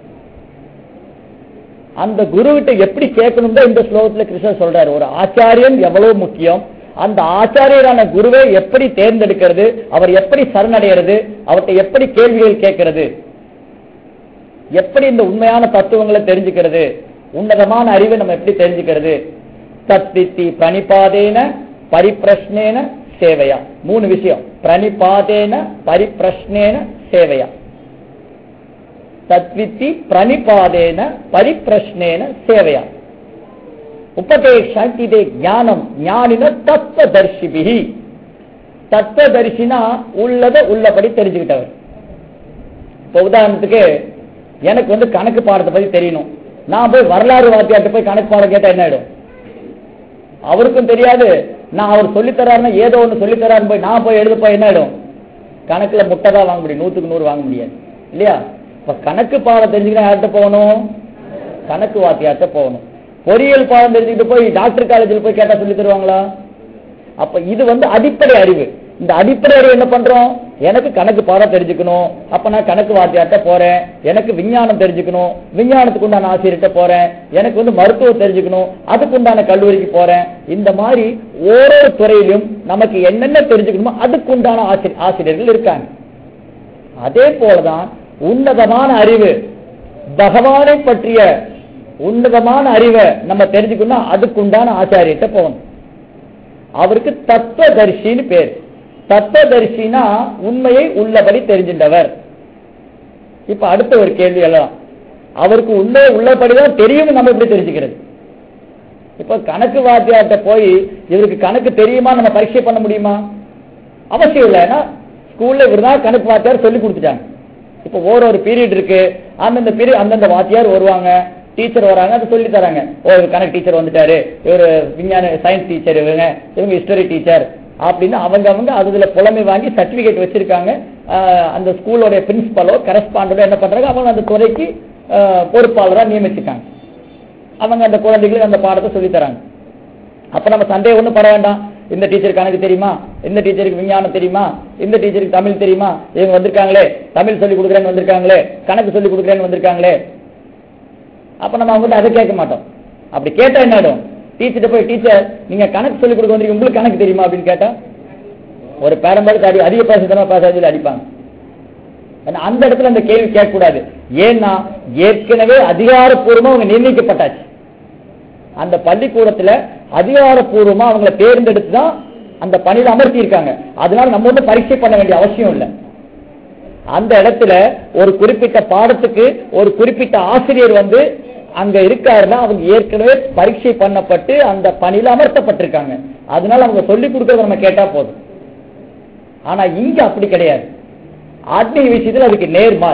அந்த குருவிட்ட எப்படி கேட்கணும் தான் இந்த ஸ்லோகத்துல கிருஷ்ணர் சொல்றாரு ஒரு ஆச்சாரியன் எவ்வளவு முக்கியம் அந்த ஆச்சாரியரான குருவை எப்படி தேர்ந்தெடுக்கிறது அவர் எப்படி சரணடைகிறது அவர்கிட்ட எப்படி கேள்விகள் கேட்கிறது எப்படி இந்த உண்மையான தத்துவங்களை தெரிஞ்சுக்கிறது உன்னதமான அறிவை நம்ம எப்படி தெரிஞ்சுக்கிறது தத்வித்தி பிரணிபாதேன பரிப்பிரஷ்னேன சேவையா மூணு விஷயம் பிரணிபாதேன பரிப்பிரஷ்னேன சேவையா தத்வித்தி பிரணிபாதேன பரிப்பிரஷ்னேன சேவையா உபதேஷம் இதே ஞானம் ஞானின தத்துவதர்ஷிபிகி தத்துவதர்ஷினா உள்ளத உள்ளபடி தெரிஞ்சுக்கிட்டவர் இப்ப உதாரணத்துக்கு எனக்கு வந்து கணக்கு பாடத்தை பத்தி தெரியணும் நான் போய் வரலாறு வாத்தியார்ட்ட போய் கணக்கு பாடம் கேட்டா என்ன ஆயிடும் அவருக்கும் தெரியாது நான் அவர் சொல்லி தராருன்னா ஏதோ ஒண்ணு சொல்லி தராருன்னு போய் நான் போய் எழுத போய் என்ன ஆயிடும் கணக்குல முட்டை தான் வாங்க முடியும் நூத்துக்கு நூறு வாங்க முடியாது இல்லையா இப்ப கணக்கு பாடம் தெரிஞ்சுக்கிட்டா யார்கிட்ட போகணும் கணக்கு வாத்தியார்ட்ட போகணும் பொறியியல் பாடம் தெரிஞ்சுக்கிட்டு போய் டாக்டர் காலேஜில் போய் கேட்டா சொல்லி தருவாங்களா அப்ப இது வந்து அடிப்படை அறிவு இந்த அடிப்படை அறிவு என்ன பண்றோம் எனக்கு கணக்கு பாடம் தெரிஞ்சுக்கணும் அப்ப நான் கணக்கு வாத்தியார்ட்ட போறேன் எனக்கு விஞ்ஞானம் தெரிஞ்சுக்கணும் விஞ்ஞானத்துக்கு உண்டான ஆசிரியர்கிட்ட போறேன் எனக்கு வந்து மருத்துவம் தெரிஞ்சுக்கணும் அதுக்கு உண்டான கல்லூரிக்கு போறேன் இந்த மாதிரி ஓரோ துறையிலும் நமக்கு என்னென்ன தெரிஞ்சுக்கணுமோ அதுக்கு உண்டான ஆசிரியர் ஆசிரியர்கள் இருக்காங்க அதே போலதான் உன்னதமான அறிவு பகவானை பற்றிய உன்னதமான அறிவை நம்ம தெரிஞ்சுக்கணும்னா அதுக்குண்டான ஆச்சாரியத்தை போகணும் அவருக்கு தத்துவதர்ஷின்னு பேர் தத்துவதர்ஷினா உண்மையை உள்ளபடி தெரிஞ்சின்றவர் இப்ப அடுத்த ஒரு கேள்வி எல்லாம் அவருக்கு உண்மையை உள்ளபடிதான் தெரியும் நம்ம எப்படி தெரிஞ்சுக்கிறது இப்ப கணக்கு வாத்தியார்ட்ட போய் இவருக்கு கணக்கு தெரியுமா நம்ம பரீட்சை பண்ண முடியுமா அவசியம் இல்லை ஏன்னா ஸ்கூல்ல இவருதான் கணக்கு வாத்தியார் சொல்லி கொடுத்துட்டாங்க இப்ப ஒரு பீரியட் இருக்கு அந்தந்த பீரியட் அந்தந்த வாத்தியார் வருவாங்க டீச்சர் வராங்க அதை சொல்லி தராங்க ஓ இவர் கணக்கு டீச்சர் வந்துட்டாரு இவர் விஞ்ஞான சயின்ஸ் டீச்சர் இவங்க இவங்க ஹிஸ்டரி டீச்சர் அப்படின்னு அவங்க அவங்க அதுல புலமை வாங்கி சர்டிபிகேட் வச்சிருக்காங்க ஆஹ் அந்த ஸ்கூலோட பிரின்சிபலோ கரஸ்பாண்டோ என்ன பண்றாங்க அவங்க அந்த துறைக்கு ஆஹ் பொறுப்பாளரா நியமிச்சிருக்காங்க அவங்க அந்த குழந்தைகளுக்கு அந்த பாடத்தை சொல்லி தராங்க அப்ப நம்ம சந்தேகம் ஒண்ணும் பட வேண்டாம் இந்த டீச்சருக்கு கணக்கு தெரியுமா இந்த டீச்சருக்கு விஞ்ஞானம் தெரியுமா இந்த டீச்சருக்கு தமிழ் தெரியுமா இவங்க வந்திருக்காங்களே தமிழ் சொல்லி கொடுக்குறேன்னு வந்திருக்காங்களே கணக்கு சொல்லி கொடுக்குறேன்னு வந்திருக்காங்களே அப்ப நம்ம அவங்ககிட்ட அதை கேட்க மாட்டோம் அப்படி கேட்டா என்ன ஆயிடும் டீச்சர்ட்ட போய் டீச்சர் நீங்க கணக்கு சொல்லி கொடுக்க வந்திருக்கீங்க உங்களுக்கு கணக்கு தெரியுமா அப்படின்னு கேட்டா ஒரு பேரம்பாடு அடி அதிக பேசுறதுனா பேசாத அடிப்பாங்க ஆனா அந்த இடத்துல அந்த கேள்வி கேட்கக்கூடாது ஏன்னா ஏற்கனவே அதிகாரப்பூர்வமா அவங்க நிர்ணயிக்கப்பட்டாச்சு அந்த பள்ளிக்கூடத்துல அதிகாரப்பூர்வமா அவங்களை தேர்ந்தெடுத்து தான் அந்த பணியில அமர்த்தி இருக்காங்க அதனால நம்ம வந்து பரீட்சை பண்ண வேண்டிய அவசியம் இல்லை அந்த இடத்துல ஒரு குறிப்பிட்ட பாடத்துக்கு ஒரு குறிப்பிட்ட ஆசிரியர் வந்து அங்க இருக்காருன்னா அவங்க ஏற்கனவே பரீட்சை பண்ணப்பட்டு அந்த பணியில அமர்த்தப்பட்டிருக்காங்க அதனால அவங்க சொல்லி கொடுக்கறத நம்ம கேட்டா போதும் ஆனா இங்க அப்படி கிடையாது ஆத்மீக விஷயத்துல அதுக்கு நேர்மார்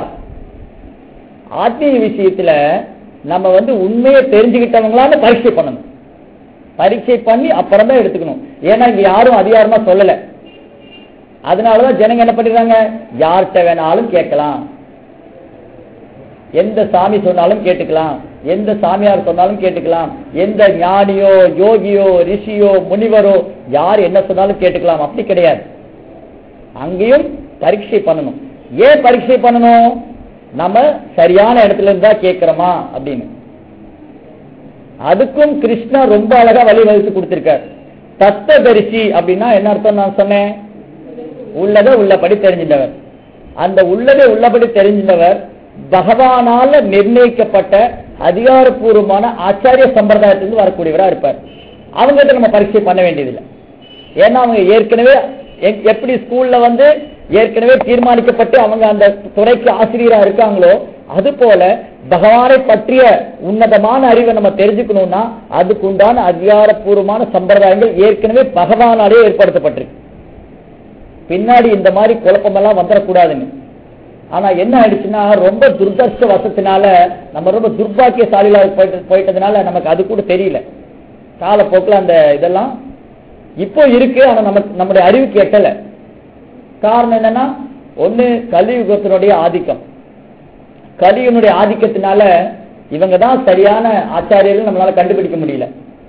ஆத்மீக விஷயத்துல நம்ம வந்து உண்மையை தெரிஞ்சுக்கிட்டவங்களால பரீட்சை பண்ணணும் பரீட்சை பண்ணி அப்புறம் தான் எடுத்துக்கணும் ஏன்னா இங்க யாரும் அதிகாரமா சொல்லல அதனாலதான் ஜனங்க என்ன பண்ணிடுறாங்க யார்கிட்ட வேணாலும் கேட்கலாம் எந்த சாமி சொன்னாலும் கேட்டுக்கலாம் எந்த சாமியார் சொன்னாலும் கேட்டுக்கலாம் எந்த ஞானியோ யோகியோ ரிஷியோ முனிவரோ யார் என்ன சொன்னாலும் கேட்டுக்கலாம் அப்படி கிடையாது அங்கேயும் பரீட்சை பண்ணணும் ஏன் பரீட்சை பண்ணணும் நம்ம சரியான இடத்துல இருந்தா கேட்கிறோமா அப்படின்னு அதுக்கும் கிருஷ்ணா ரொம்ப அழகா வழி வகுத்து கொடுத்திருக்கார் தத்துவதரிசி அப்படின்னா என்ன அர்த்தம் நான் சொன்னேன் உள்ளதை உள்ளபடி தெரிஞ்சின்றவர் அந்த உள்ளதை உள்ளபடி தெரிஞ்சின்றவர் பகவானால நிர்ணயிக்கப்பட்ட அதிகாரப்பூர்வமான ஆச்சாரிய சம்பிரதாயத்திலிருந்து வரக்கூடியவரா இருப்பார் அவங்ககிட்ட நம்ம பரீட்சை பண்ண வேண்டியதில்லை ஏன்னா அவங்க ஏற்கனவே எ- எப்படி ஸ்கூல்ல வந்து ஏற்கனவே தீர்மானிக்கப்பட்டு அவங்க அந்த துறைக்கு ஆசிரியரா இருக்காங்களோ அது போல பகவானை பற்றிய உன்னதமான அறிவை நம்ம தெரிஞ்சுக்கணும்னா அதுக்குண்டான அதிகாரப்பூர்வமான சம்பிரதாயங்கள் ஏற்கனவே பகவானாலே ஏற்படுத்தப்பட்டிருக்கு பின்னாடி இந்த மாதிரி குழப்பமெல்லாம் வந்துடக்கூடாதுன்னு ஆனா என்ன ஆயிடுச்சுன்னா ரொம்ப துர்தர்ஷ வசத்தினால நம்ம ரொம்ப துர்பாக்கியசாலிகளா போயிட்டு போயிட்டதுனால நமக்கு அது கூட தெரியல காலப்போக்கில் அந்த இதெல்லாம் இப்போ இருக்கு ஆனா நம்ம நம்முடைய அறிவுக்கு எட்டல காரணம் என்னன்னா ஒண்ணு கலியுகத்தினுடைய ஆதிக்கம் கலியுனுடைய ஆதிக்கத்தினால இவங்க தான் சரியான ஆச்சாரியர்கள் நம்மளால கண்டுபிடிக்க முடியல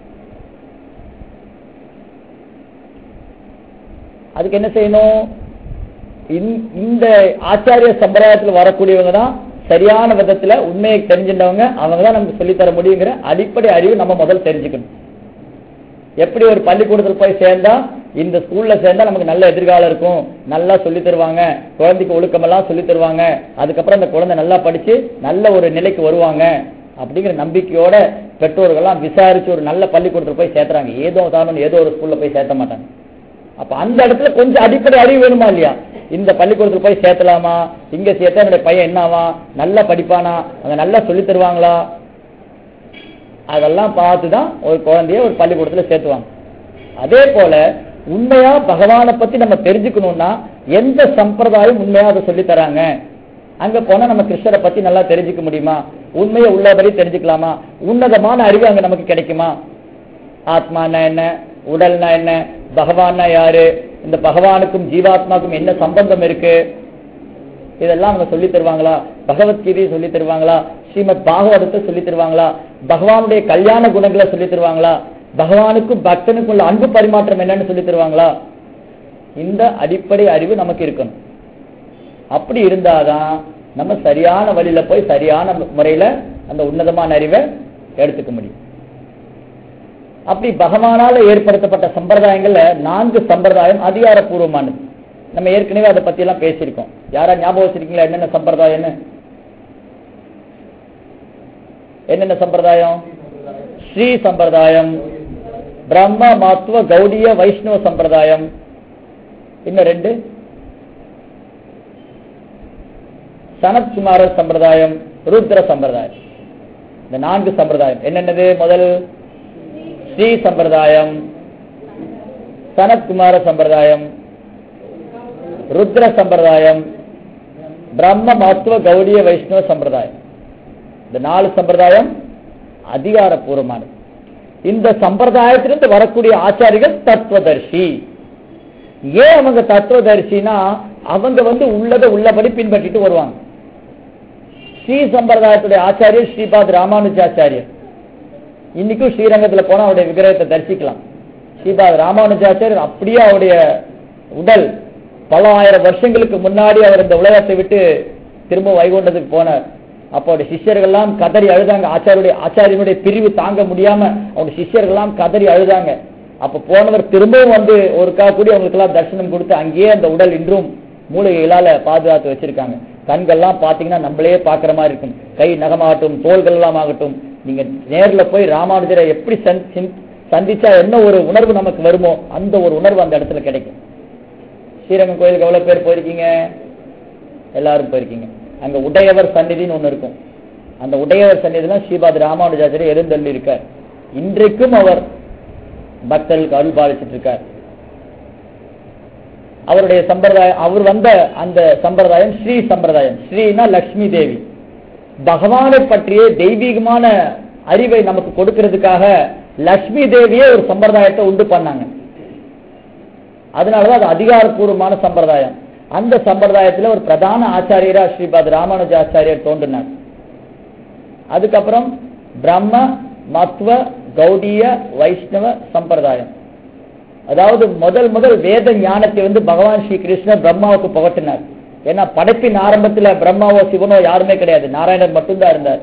அதுக்கு என்ன செய்யணும் இந்த- இந்த ஆச்சாரிய சம்பிரதாயத்தில் வரக்கூடியவங்க தான் சரியான விதத்துல உண்மையை தெரிஞ்சின்றவங்க அவங்க தான் நமக்கு சொல்லித் தர முடியுங்கிற அடிப்படை அறிவு நம்ம முதல்ல தெரிஞ்சுக்கணும் எப்படி ஒரு பள்ளிக்கூடத்தில் போய் சேர்ந்தா இந்த ஸ்கூல்ல சேர்ந்தா நமக்கு நல்ல எதிர்காலம் இருக்கும் நல்லா சொல்லி தருவாங்க குழந்தைக்கு ஒழுக்கமெல்லாம் சொல்லி தருவாங்க அதுக்கப்புறம் அந்த குழந்தை நல்லா படிச்சு நல்ல ஒரு நிலைக்கு வருவாங்க அப்படிங்கிற நம்பிக்கையோட பெற்றோர்கள்லாம் விசாரிச்சு ஒரு நல்ல பள்ளிக்கூடத்தில் போய் சேர்த்துறாங்க ஏதோ தானும் ஏதோ ஒரு ஸ்கூல்ல போய் சேர்த்த மாட்டாங்க அப்ப அந்த இடத்துல கொஞ்சம் அடிப்படை அறிவு வேணுமா இல்லையா இந்த பள்ளிக்கூடத்துல போய் சேர்த்தலாமா இங்க சேர்த்தா என்னுடைய பையன் என்னவா நல்லா படிப்பானா அங்க நல்லா சொல்லி தருவாங்களா அதெல்லாம் பார்த்து தான் ஒரு குழந்தைய ஒரு பள்ளிக்கூடத்துல சேர்த்துவாங்க அதே போல உண்மையா பகவானை பத்தி நம்ம தெரிஞ்சுக்கணும்னா எந்த சம்பிரதாயம் உண்மையா அதை சொல்லி தராங்க அங்க போனா நம்ம கிருஷ்ணரை பத்தி நல்லா தெரிஞ்சுக்க முடியுமா உண்மையை உள்ளபடி தெரிஞ்சுக்கலாமா உன்னதமான அறிவு அங்க நமக்கு கிடைக்குமா ஆத்மானா என்ன உடல்னா என்ன பகவான்னா யாரு இந்த பகவானுக்கும் ஜீவாத்மாக்கும் என்ன சம்பந்தம் இருக்கு இதெல்லாம் அவங்க சொல்லி தருவாங்களா பகவத்கீதையை சொல்லி தருவாங்களா ஸ்ரீமத் பாகவதத்தை சொல்லி தருவாங்களா பகவானுடைய கல்யாண குணங்களை சொல்லி தருவாங்களா பகவானுக்கும் பக்தனுக்கும் உள்ள அன்பு பரிமாற்றம் என்னன்னு சொல்லி தருவாங்களா இந்த அடிப்படை அறிவு நமக்கு இருக்கணும் அப்படி இருந்தாதான் நம்ம சரியான வழியில போய் சரியான முறையில அந்த உன்னதமான அறிவை எடுத்துக்க முடியும் அப்படி பகவானால ஏற்படுத்தப்பட்ட சம்பிரதாயங்கள்ல நான்கு சம்பிரதாயம் அதிகாரப்பூர்வமானது நம்ம ஏற்கனவே அதை பத்தி எல்லாம் பேசியிருக்கோம் யாரா ஞாபகம் வச்சிருக்கீங்களா என்னென்ன சம்பிரதாயம்னு என்னென்ன சம்பிரதாயம் ஸ்ரீ சம்பிரதாயம் பிரம்ம மாத்துவ கௌடிய வைஷ்ணவ சம்பிரதாயம் இன்னும் ரெண்டு சனத்குமார சம்பிரதாயம் ருத்ர சம்பிரதாயம் இந்த நான்கு சம்பிரதாயம் என்னென்னது முதல் ஸ்ரீ சம்பிரதாயம் சனத்குமார சம்பிரதாயம் ருத்ர சம்பிரதாயம் பிரம்ம மத்துவ கௌடிய வைஷ்ணவ சம்பிரதாயம் இந்த நாலு சம்பிரதாயம் அதிகாரப்பூர்வமானது இந்த சம்பிரதாயத்திலிருந்து வரக்கூடிய ஆச்சாரிகள் தத்துவதர்ஷி ஏன் அவங்க தத்துவதர்ஷினா அவங்க வந்து உள்ளதை உள்ளபடி பின்பற்றிட்டு வருவாங்க ஸ்ரீ சம்பிரதாயத்துடைய ஆச்சாரியர் ஸ்ரீபாத் ராமானுஜாச்சாரியர் இன்னைக்கும் ஸ்ரீரங்கத்துல போனா அவருடைய விக்கிரகத்தை தரிசிக்கலாம் ஸ்ரீபாத் ராமானுஜாச்சாரியர் அப்படியே அவருடைய உடல் பல ஆயிரம் வருஷங்களுக்கு முன்னாடி அவர் இந்த உலகத்தை விட்டு திரும்ப வைகுண்டத்துக்கு போனார் அப்போ அவருடைய சிஷ்யர்கள்லாம் கதறி அழுதாங்க ஆச்சாரியுடைய ஆச்சாரியனுடைய பிரிவு தாங்க முடியாம அவருடைய சிஷ்யர்கள்லாம் கதறி அழுதாங்க அப்ப போனவர் திரும்பவும் வந்து ஒருக்கா கூடி அவங்களுக்கு எல்லாம் தரிசனம் கொடுத்து அங்கேயே அந்த உடல் இன்றும் மூலிகைகளால பாதுகாத்து வச்சிருக்காங்க கண்கள்லாம் பாத்தீங்கன்னா நம்மளே பாக்குற மாதிரி இருக்கும் கை நகமாகட்டும் தோள்கள் எல்லாம் ஆகட்டும் நீங்க நேர்ல போய் ராமானுஜரை எப்படி சந்- சிந்- சந்திச்சா என்ன ஒரு உணர்வு நமக்கு வருமோ அந்த ஒரு உணர்வு அந்த இடத்துல கிடைக்கும் ஸ்ரீரங்கம் கோயிலுக்கு எவ்வளவு பேர் போயிருக்கீங்க எல்லாரும் போயிருக்கீங்க அங்க உடையவர் சந்நிதின்னு ஒண்ணு இருக்கும் அந்த உடையவர் சந்நிதினா ஸ்ரீபாத் ராமானுஜாச்சாரியர் எழுந்தள்ளி இருக்கார் இன்றைக்கும் அவர் பக்தர்களுக்கு அருள் பாலிச்சிட்டு இருக்கார் அவருடைய சம்பிரதாயம் அவர் வந்த அந்த சம்பிரதாயம் ஸ்ரீ சம்பிரதாயம் ஸ்ரீனா லக்ஷ்மி தேவி பகவானை பற்றிய தெய்வீகமான அறிவை நமக்கு கொடுக்கிறதுக்காக லக்ஷ்மி தேவியே ஒரு சம்பிரதாயத்தை உண்டு பண்ணாங்க அதனாலதான் அது அதிகாரப்பூர்வமான சம்பிரதாயம் அந்த சம்பிரதாயத்துல ஒரு பிரதான ஆச்சாரியரா ஸ்ரீபாத் ராமானுஜாச்சாரியர் தோன்றினார் அதுக்கப்புறம் பிரம்ம மத்வ கௌடிய வைஷ்ணவ சம்பிரதாயம் அதாவது முதல் முதல் வேத ஞானத்தை வந்து பகவான் ஸ்ரீ கிருஷ்ணர் பிரம்மாவுக்கு புகட்டினார் ஏன்னா படைப்பின் ஆரம்பத்துல பிரம்மாவோ சிவனோ யாருமே கிடையாது நாராயணர் மட்டும்தான் இருந்தார்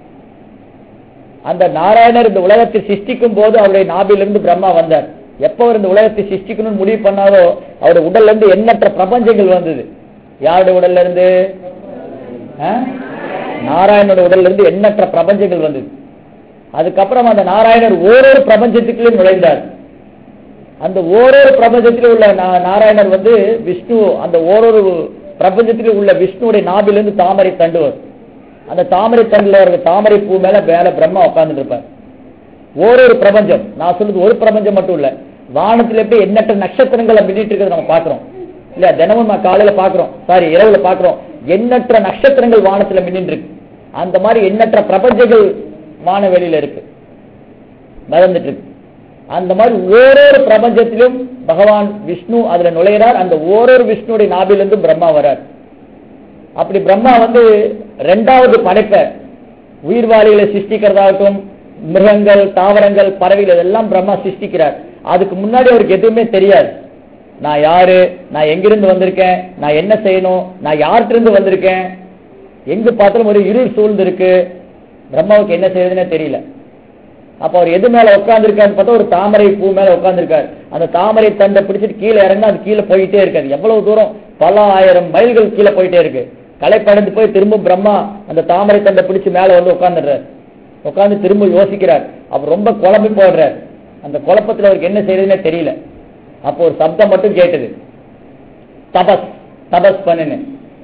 அந்த நாராயணர் இந்த உலகத்தை சிருஷ்டிக்கும் போது அவருடைய நாபிலிருந்து பிரம்மா வந்தார் எப்ப அவர் இந்த உலகத்தை சிருஷ்டிக்கணும்னு முடிவு பண்ணாரோ அவருடைய உடல்ல இருந்து எண்ணற்ற பிரபஞ்சங்கள் வந்தது யாருடைய உடல்ல இருந்து ஆ? நாராயணோட உடல்ல இருந்து எண்ணற்ற பிரபஞ்சங்கள் வந்தது அதுக்கப்புறம் அந்த நாராயணர் ஓரொரு பிரபஞ்சத்துக்குள்ளே நுழைந்தார் அந்த ஓரொரு பிரபஞ்சத்திலும் உள்ள நா- நாராயணர் வந்து விஷ்ணு அந்த ஓரொரு பிரபஞ்சத்திலும் உள்ள விஷ்ணுவுடைய நாபிலிருந்து தாமரை தண்டுவர் அந்த தாமரை தண்டுல ஒரு தாமரை பூ மேல மேல பிரம்மா உட்கார்ந்துட்டு இருப்பார் ஓரொரு பிரபஞ்சம் நான் சொல்றது ஒரு பிரபஞ்சம் மட்டும் இல்ல வானத்துல எப்படி எண்ணற்ற நட்சத்திரங்களை மின்னிட்டு இருக்கிறத நம்ம பாக்குறோம் இல்ல தினமும் நான் காலையில பாக்குறோம் சாரி இரவுல பாக்குறோம் எண்ணற்ற நட்சத்திரங்கள் வானத்துல மின்னிட்டு இருக்கு அந்த மாதிரி எண்ணற்ற பிரபஞ்சங்கள் வானவெளியில இருக்கு நடந்துட்டு இருக்கு அந்த மாதிரி ஓரொரு பிரபஞ்சத்திலும் பகவான் விஷ்ணு அதுல நுழையிறார் அந்த ஓரொரு விஷ்ணுடைய நாபிலிருந்து பிரம்மா வரார் அப்படி பிரம்மா வந்து ரெண்டாவது படைப்பை உயிர்வாளிகளை சிருஷ்டிக்கிறதாகட்டும் மிருகங்கள் தாவரங்கள் பறவைகள் இதெல்லாம் பிரம்மா சிருஷ்டிக்கிறார் அதுக்கு முன்னாடி அவருக்கு எதுவுமே தெரியாது நான் யாரு நான் எங்கிருந்து வந்திருக்கேன் நான் என்ன செய்யணும் நான் யார்கிட்ட இருந்து வந்திருக்கேன் எங்க பார்த்தாலும் ஒரு இருள் சூழ்ந்து இருக்கு பிரம்மாவுக்கு என்ன செய்யறதுன்னே தெரியல அப்ப அவர் எது மேல உட்கார்ந்துருக்காருன்னு பார்த்தா ஒரு தாமரை பூ மேல உட்கார்ந்துருக்காரு அந்த தாமரை தண்டை பிடிச்சிட்டு கீழே இறங்கினா அது கீழே போயிட்டே இருக்காது எவ்வளவு தூரம் பல ஆயிரம் மைல்கள் கீழே போயிட்டே இருக்கு களைப்படைந்து போய் திரும்ப பிரம்மா அந்த தாமரை தண்டை பிடிச்சு மேல வந்து உட்கார்ந்துடுறாரு உட்கார்ந்து திரும்ப யோசிக்கிறார் அவர் ரொம்ப குழம்பி போடுறார் அந்த குழப்பத்துல அவருக்கு என்ன செய்யறதுன்னே தெரியல அப்போ ஒரு சப்தம் மட்டும் கேட்டது தபஸ் தபஸ் பண்ணுன்னு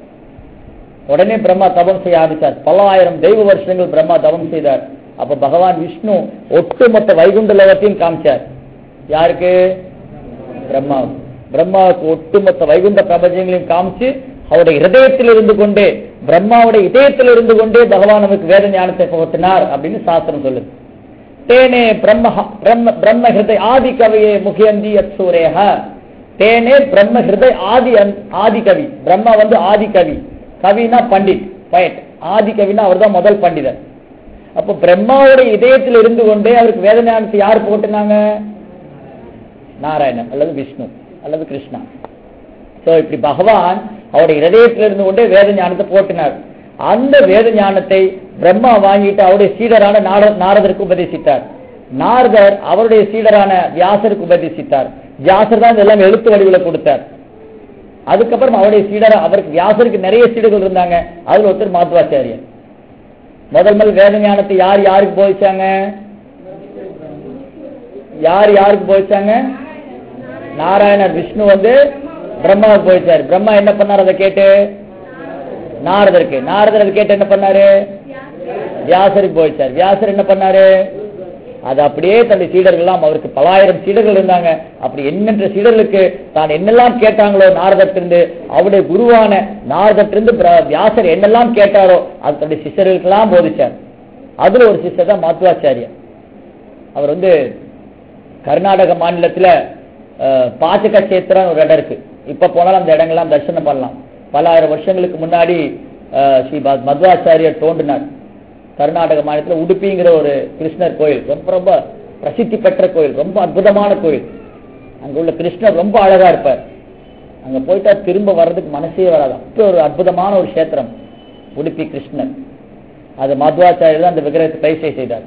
உடனே பிரம்மா தபம் செய்ய ஆரம்பிச்சார் பல ஆயிரம் தெய்வ வருஷங்கள் பிரம்மா தவம் செய்தார் அப்ப பகவான் விஷ்ணு ஒட்டுமொத்த வைகுண்ட லோகத்தையும் காமிச்சார் யாருக்கு பிரம்மா பிரம்மாவுக்கு ஒட்டுமொத்த வைகுண்ட பிரபஞ்சங்களையும் காமிச்சு அவருடைய இதயத்தில் இருந்து கொண்டே பிரம்மாவுடைய இதயத்தில் இருந்து கொண்டே பகவான் நமக்கு வேத ஞானத்தை புகட்டினார் அப்படின்னு சாஸ்திரம் சொல்லுது தேனே பிரம்ம பிரம்ம பிரம்ம ஹிருதய ஆதி கவியே முகியந்தி அச்சூரேக தேனே பிரம்ம ஹிருதய ஆதி அந்- ஆதி கவி பிரம்மா வந்து ஆதி கவி கவினா பண்டிட் poet ஆதி கவினா அவர்தான் முதல் பண்டிதர் அப்ப பிரம்மாவுடைய இதயத்தில் இருந்து கொண்டே அவருக்கு வேத ஞானத்தை யார் போட்டுனாங்க நாராயணன் அல்லது விஷ்ணு அல்லது கிருஷ்ணா சோ இப்படி பகவான் அவருடைய இதயத்தில் இருந்து கொண்டே வேத ஞானத்தை போட்டினார் அந்த வேத ஞானத்தை பிரம்மா வாங்கிட்டு அவருடைய சீடரான நார- நாரதருக்கு உபதேசித்தார் நாரதர் அவருடைய சீடரான வியாசருக்கு உபதேசித்தார் வியாசர் தான் இதெல்லாம் எழுத்து வடிவில் கொடுத்தார் அதுக்கப்புறம் அவருடைய சீடர் அவருக்கு வியாசருக்கு நிறைய சீடர்கள் இருந்தாங்க அதுல ஒருத்தர் மாத்வாச்சாரியர் முதல் முதல் வேத ஞானத்தை யார் யாருக்கு போதிச்சாங்க யார் யாருக்கு போதிச்சாங்க நாராயணர் விஷ்ணு வந்து பிரம்மாவுக்கு போயிச்சாரு பிரம்மா என்ன பண்ணார் அதை கேட்டு நாரதருக்கு நாரதர் அதை கேட்டு என்ன பண்ணாரு வியாசருக்கு போயிச்சார் வியாசர் என்ன பண்ணாரு அது அப்படியே தன்னுடைய சீடர்கள்லாம் அவருக்கு பலாயிரம் சீடர்கள் இருந்தாங்க அப்படி எண்ணற்ற சீடர்களுக்கு தான் என்னெல்லாம் கேட்டாங்களோ நாரதத்திலிருந்து அவருடைய குருவான நாரதத்திலிருந்து பிர- வியாசர் என்னெல்லாம் கேட்டாரோ அது தன்னுடைய சிஷ்யர்களுக்கெல்லாம் போதிச்சார் அதுல ஒரு சிஷ்யர் தான் மாத்வாச்சாரியர் அவர் வந்து கர்நாடக மாநிலத்துல அஹ், பாச்சக கஷேத்திரம் ஒரு இடம் இருக்கு இப்ப போனாலும் அந்த இடங்கள்லாம் தரிசனம் பண்ணலாம் பல ஆயிரம் வருஷங்களுக்கு முன்னாடி அஹ், ஸ்ரீ மத்- மத்வாச்சாரியர் தோன்றினார் கர்நாடக மாநிலத்துல உடுப்பிங்கிற ஒரு கிருஷ்ணர் கோயில் ரொம்ப ரொம்ப பிரசித்தி பெற்ற கோயில் ரொம்ப அற்புதமான கோயில் அங்க உள்ள கிருஷ்ணர் ரொம்ப அழகா இருப்பார் அங்க போயிட்டா திரும்ப வர்றதுக்கு மனசே வராது அப்படி ஒரு அற்புதமான ஒரு கஷேத்திரம் உடுப்பி கிருஷ்ணர் அது மத்வாச்சாரியர் தான் அந்த விக்கிரகத்தை பயிற்சி செய்தார்